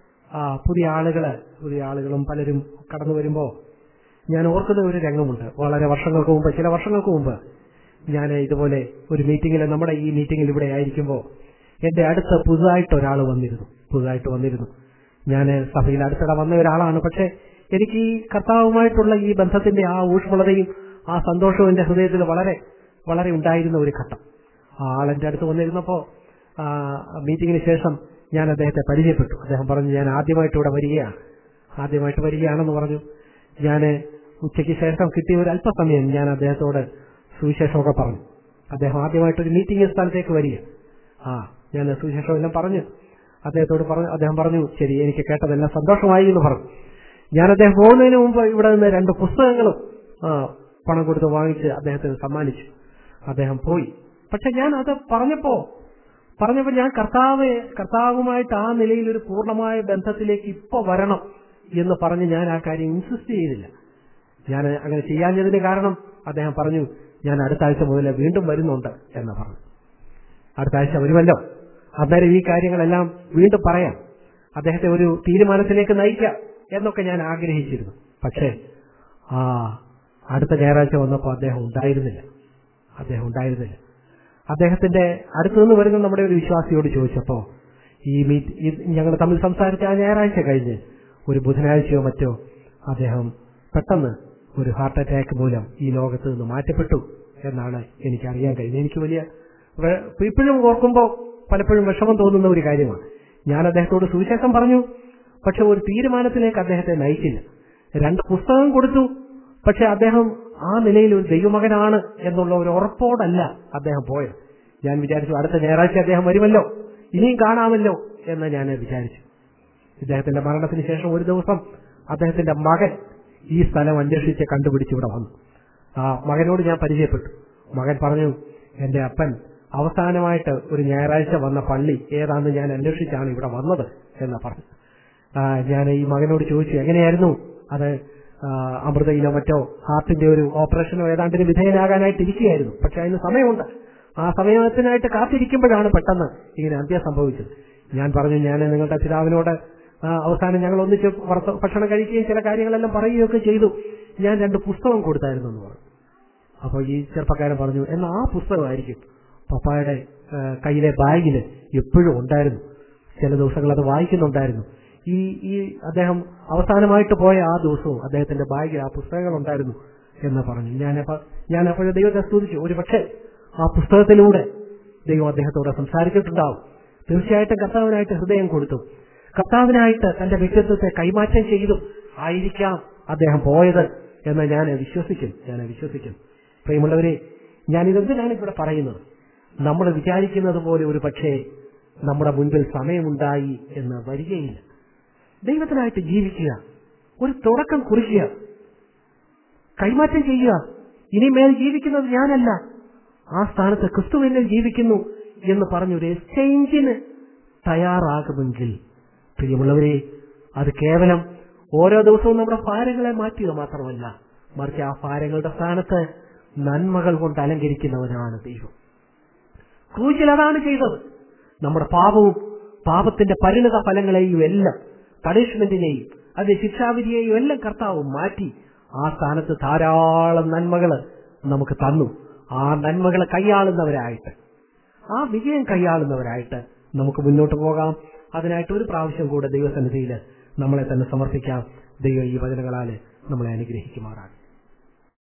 ആ പുതിയ ആളുകള് പുതിയ ആളുകളും പലരും കടന്നു വരുമ്പോൾ ഞാൻ ഓർക്കുന്ന ഒരു രംഗമുണ്ട് വളരെ വർഷങ്ങൾക്ക് മുമ്പ് ചില വർഷങ്ങൾക്ക് മുമ്പ് ഞാൻ ഇതുപോലെ ഒരു മീറ്റിംഗിൽ നമ്മുടെ ഈ മീറ്റിംഗിൽ ഇവിടെ ആയിരിക്കുമ്പോൾ എന്റെ അടുത്ത് പുതുതായിട്ട് ഒരാൾ വന്നിരുന്നു പുതുതായിട്ട് വന്നിരുന്നു ഞാൻ സഭയിൽ അടുത്തിടെ വന്ന ഒരാളാണ് പക്ഷെ എനിക്ക് ഈ കർത്താവുമായിട്ടുള്ള ഈ ബന്ധത്തിന്റെ ആ ഊഷ്മളതയും ആ സന്തോഷവും എന്റെ ഹൃദയത്തിൽ വളരെ വളരെ ഉണ്ടായിരുന്ന ഒരു ഘട്ടം ആ ആൾ എന്റെ അടുത്ത് വന്നിരുന്നപ്പോ ആ, മീറ്റിംഗിന് ശേഷം ഞാൻ അദ്ദേഹത്തെ പരിചയപ്പെട്ടു അദ്ദേഹം പറഞ്ഞു ഞാൻ ആദ്യമായിട്ട് ഇവിടെ വരികയാണ് ആദ്യമായിട്ട് വരികയാണെന്ന് പറഞ്ഞു ഞാൻ ഉച്ചയ്ക്ക് ശേഷം കിട്ടിയ ഒരു അല്പസമയം ഞാൻ അദ്ദേഹത്തോട് സുവിശേഷമൊക്കെ പറഞ്ഞു അദ്ദേഹം ആദ്യമായിട്ട് ഒരു മീറ്റിംഗ് സ്ഥലത്തേക്ക് വരിക ആ ഞാൻ സുവിശേഷം എല്ലാം പറഞ്ഞു അദ്ദേഹത്തോട് പറഞ്ഞു അദ്ദേഹം പറഞ്ഞു ശരി എനിക്ക് കേട്ടതെല്ലാം സന്തോഷമായി എന്ന് പറഞ്ഞു ഞാൻ അദ്ദേഹം പോകുന്നതിന് മുമ്പ് ഇവിടെ നിന്ന് രണ്ട് പുസ്തകങ്ങളും ആ, പണം കൊടുത്ത് വാങ്ങിച്ച് അദ്ദേഹത്തിന് സമ്മാനിച്ചു അദ്ദേഹം പോയി പക്ഷെ ഞാൻ അത് പറഞ്ഞപ്പോ പറഞ്ഞപ്പോ ഞാൻ കർത്താവ് കർത്താവുമായിട്ട് ആ നിലയിൽ ഒരു പൂർണ്ണമായ ബന്ധത്തിലേക്ക് ഇപ്പൊ വരണം എന്ന് പറഞ്ഞ് ഞാൻ ആ കാര്യം ഇൻസിസ്റ്റ് ചെയ്തില്ല ഞാൻ അങ്ങനെ ചെയ്യാഞ്ഞതിന് കാരണം അദ്ദേഹം പറഞ്ഞു ഞാൻ അടുത്ത ആഴ്ച മുതൽ വീണ്ടും വരുന്നുണ്ട് എന്ന് പറഞ്ഞു അടുത്ത ആഴ്ച വരുമല്ലോ അന്നേരം ഈ കാര്യങ്ങളെല്ലാം വീണ്ടും പറയാം അദ്ദേഹത്തെ ഒരു തീരുമാനത്തിലേക്ക് നയിക്കാം എന്നൊക്കെ ഞാൻ ആഗ്രഹിച്ചിരുന്നു പക്ഷേ ആ അടുത്ത ഞായറാഴ്ച വന്നപ്പോൾ അദ്ദേഹം ഉണ്ടായിരുന്നില്ല അദ്ദേഹം ഉണ്ടായിരുന്നില്ല അദ്ദേഹത്തിന്റെ അടുത്തു നിന്ന് വരുന്ന നമ്മുടെ ഒരു വിശ്വാസിയോട് ചോദിച്ചപ്പോ ഈ മീറ്റ് ഞങ്ങൾ തമ്മിൽ സംസാരിച്ച ആ ഞായറാഴ്ച കഴിഞ്ഞ് ഒരു ബുധനാഴ്ചയോ മറ്റോ അദ്ദേഹം പെട്ടെന്ന് ഒരു ഹാർട്ട് അറ്റാക്ക് മൂലം ഈ ലോകത്ത് നിന്ന് മാറ്റപ്പെട്ടു എന്നാണ് എനിക്ക് അറിയാൻ കഴിഞ്ഞത് എനിക്ക് വലിയ വെ- ഇപ്പോഴും ഓർക്കുമ്പോൾ പലപ്പോഴും വിഷമം തോന്നുന്ന ഒരു കാര്യമാണ് ഞാൻ അദ്ദേഹത്തോട് സുവിശേഷം പറഞ്ഞു പക്ഷെ ഒരു തീരുമാനത്തിലേക്ക് അദ്ദേഹത്തെ നയിച്ചില്ല രണ്ട് പുസ്തകം കൊടുത്തു പക്ഷെ അദ്ദേഹം ആ നിലയിൽ ഒരു ദൈവമകനാണ് എന്നുള്ള ഒരു ഉറപ്പോടല്ല അദ്ദേഹം പോയത് ഞാൻ വിചാരിച്ചു അടുത്ത ഞായറാഴ്ച അദ്ദേഹം വരുമല്ലോ ഇനിയും കാണാമല്ലോ എന്ന് ഞാൻ വിചാരിച്ചു ഇദ്ദേഹത്തിന്റെ മരണത്തിന് ശേഷം ഒരു ദിവസം അദ്ദേഹത്തിന്റെ മകൻ ഈ സ്ഥലം അന്വേഷിച്ച് കണ്ടുപിടിച്ച് ഇവിടെ വന്നു ആ മകനോട് ഞാൻ പരിചയപ്പെട്ടു മകൻ പറഞ്ഞു എന്റെ അപ്പൻ അവസാനമായിട്ട് ഒരു ഞായറാഴ്ച വന്ന പള്ളി ഏതാണെന്ന് ഞാൻ അന്വേഷിച്ചാണ് ഇവിടെ വന്നത് എന്ന് പറഞ്ഞു ആ, ഞാൻ ഈ മകനോട് ചോദിച്ചു എങ്ങനെയായിരുന്നു അത് ആ, അമൃതയിലോ മറ്റോ ഹാർട്ടിന്റെ ഒരു ഓപ്പറേഷനോ ഏതാണ്ടിന് വിധേയനാകാനായിട്ട് ഇരിക്കുകയായിരുന്നു പക്ഷെ അതിന് സമയമുണ്ട് ആ സമയത്തിനായിട്ട് കാത്തിരിക്കുമ്പോഴാണ് പെട്ടെന്ന് ഇങ്ങനെ അന്ത്യം സംഭവിച്ചത് ഞാൻ പറഞ്ഞു ഞാൻ നിങ്ങളുടെ പിതാവിനോട് ആ, അവസാനം ഞങ്ങൾ ഒന്നിച്ച് വർത്ത- ഭക്ഷണം കഴിക്കുകയും ചില കാര്യങ്ങളെല്ലാം പറയുകയൊക്കെ ചെയ്തു ഞാൻ രണ്ട് പുസ്തകം കൊടുത്തായിരുന്നു എന്ന് പറഞ്ഞു അപ്പോൾ ഈ ചെറുപ്പക്കാരൻ പറഞ്ഞു എന്നാൽ ആ പുസ്തകമായിരിക്കും പപ്പായുടെ ആ, കയ്യിലെ ബാഗിൽ എപ്പോഴും ഉണ്ടായിരുന്നു ചില ദിവസങ്ങൾ അത് വായിക്കുന്നുണ്ടായിരുന്നു ഈ ഈ അദ്ദേഹം അവസാനമായിട്ട് പോയ ആ ദിവസവും അദ്ദേഹത്തിന്റെ ബാഗിൽ ആ പുസ്തകങ്ങൾ ഉണ്ടായിരുന്നു എന്ന് പറഞ്ഞു ഞാനപ്പോ ഞാൻ അപ്പോഴും ദൈവത്തെ സ്തുതിച്ചു ഒരു പക്ഷേ ആ പുസ്തകത്തിലൂടെ ദൈവം അദ്ദേഹത്തോട് സംസാരിച്ചിട്ടുണ്ടാവും തീർച്ചയായിട്ടും കർത്താവിനായിട്ട് ഹൃദയം കൊടുത്തു കർത്താവിനായിട്ട് തന്റെ വ്യക്തിത്വത്തെ കൈമാറ്റം ചെയ്തു ആയിരിക്കാം അദ്ദേഹം പോയത് എന്ന് ഞാൻ വിശ്വസിക്കും ഞാൻ വിശ്വസിക്കും പ്രിയമുള്ളവരെ ഞാൻ ഇതെന്തിനാണ് ഇവിടെ പറയുന്നത് നമ്മൾ വിചാരിക്കുന്നത് പോലെ ഒരു പക്ഷേ നമ്മുടെ മുൻപിൽ സമയമുണ്ടായി എന്ന് വരികയില്ല ദൈവത്തിനായിട്ട് ജീവിക്കുക ഒരു തുടക്കം കുറിക്കുക കൈമാറ്റം ചെയ്യുക ഇനിമേൽ ജീവിക്കുന്നത് ഞാനല്ല ആ സ്ഥാനത്ത് ക്രിസ്തു എന്നിൽ ജീവിക്കുന്നു എന്ന് പറഞ്ഞൊരു എക്സ്ചേഞ്ചിന് തയ്യാറാകുമെങ്കിൽ പ്രിയമുള്ളവരെ അത് കേവലം ഓരോ ദിവസവും നമ്മുടെ ഭാരങ്ങളെ മാറ്റുക മാത്രമല്ല മറിച്ച് ആ ഭാരങ്ങളുടെ സ്ഥാനത്ത് നന്മകൾ കൊണ്ട് അലങ്കരിക്കുന്നവനാണ് ദൈവം ക്രൂശിൽ അതാണ് ചെയ്തത് നമ്മുടെ പാപവും പാപത്തിന്റെ പരിണത ഫലങ്ങളെയും എല്ലാം പണിഷ്മെന്റിനെയും അതിന്റെ ശിക്ഷാവിധിയെയും എല്ലാം കർത്താവ് മാറ്റി ആ സ്ഥാനത്ത് ധാരാളം നന്മകള് നമുക്ക് തന്നു ആ നന്മകളെ കൈയാളുന്നവരായിട്ട് ആ വിജയം കൈയാളുന്നവരായിട്ട് നമുക്ക് മുന്നോട്ട് പോകാം അതിനായിട്ട് ഒരു പ്രാവശ്യം കൂടെ ദൈവസന്നിധിയിൽ നമ്മളെ തന്നെ സമർപ്പിക്കാം ദൈവം ഈ വചനങ്ങളാല് നമ്മളെ അനുഗ്രഹിക്കുമാറാണ്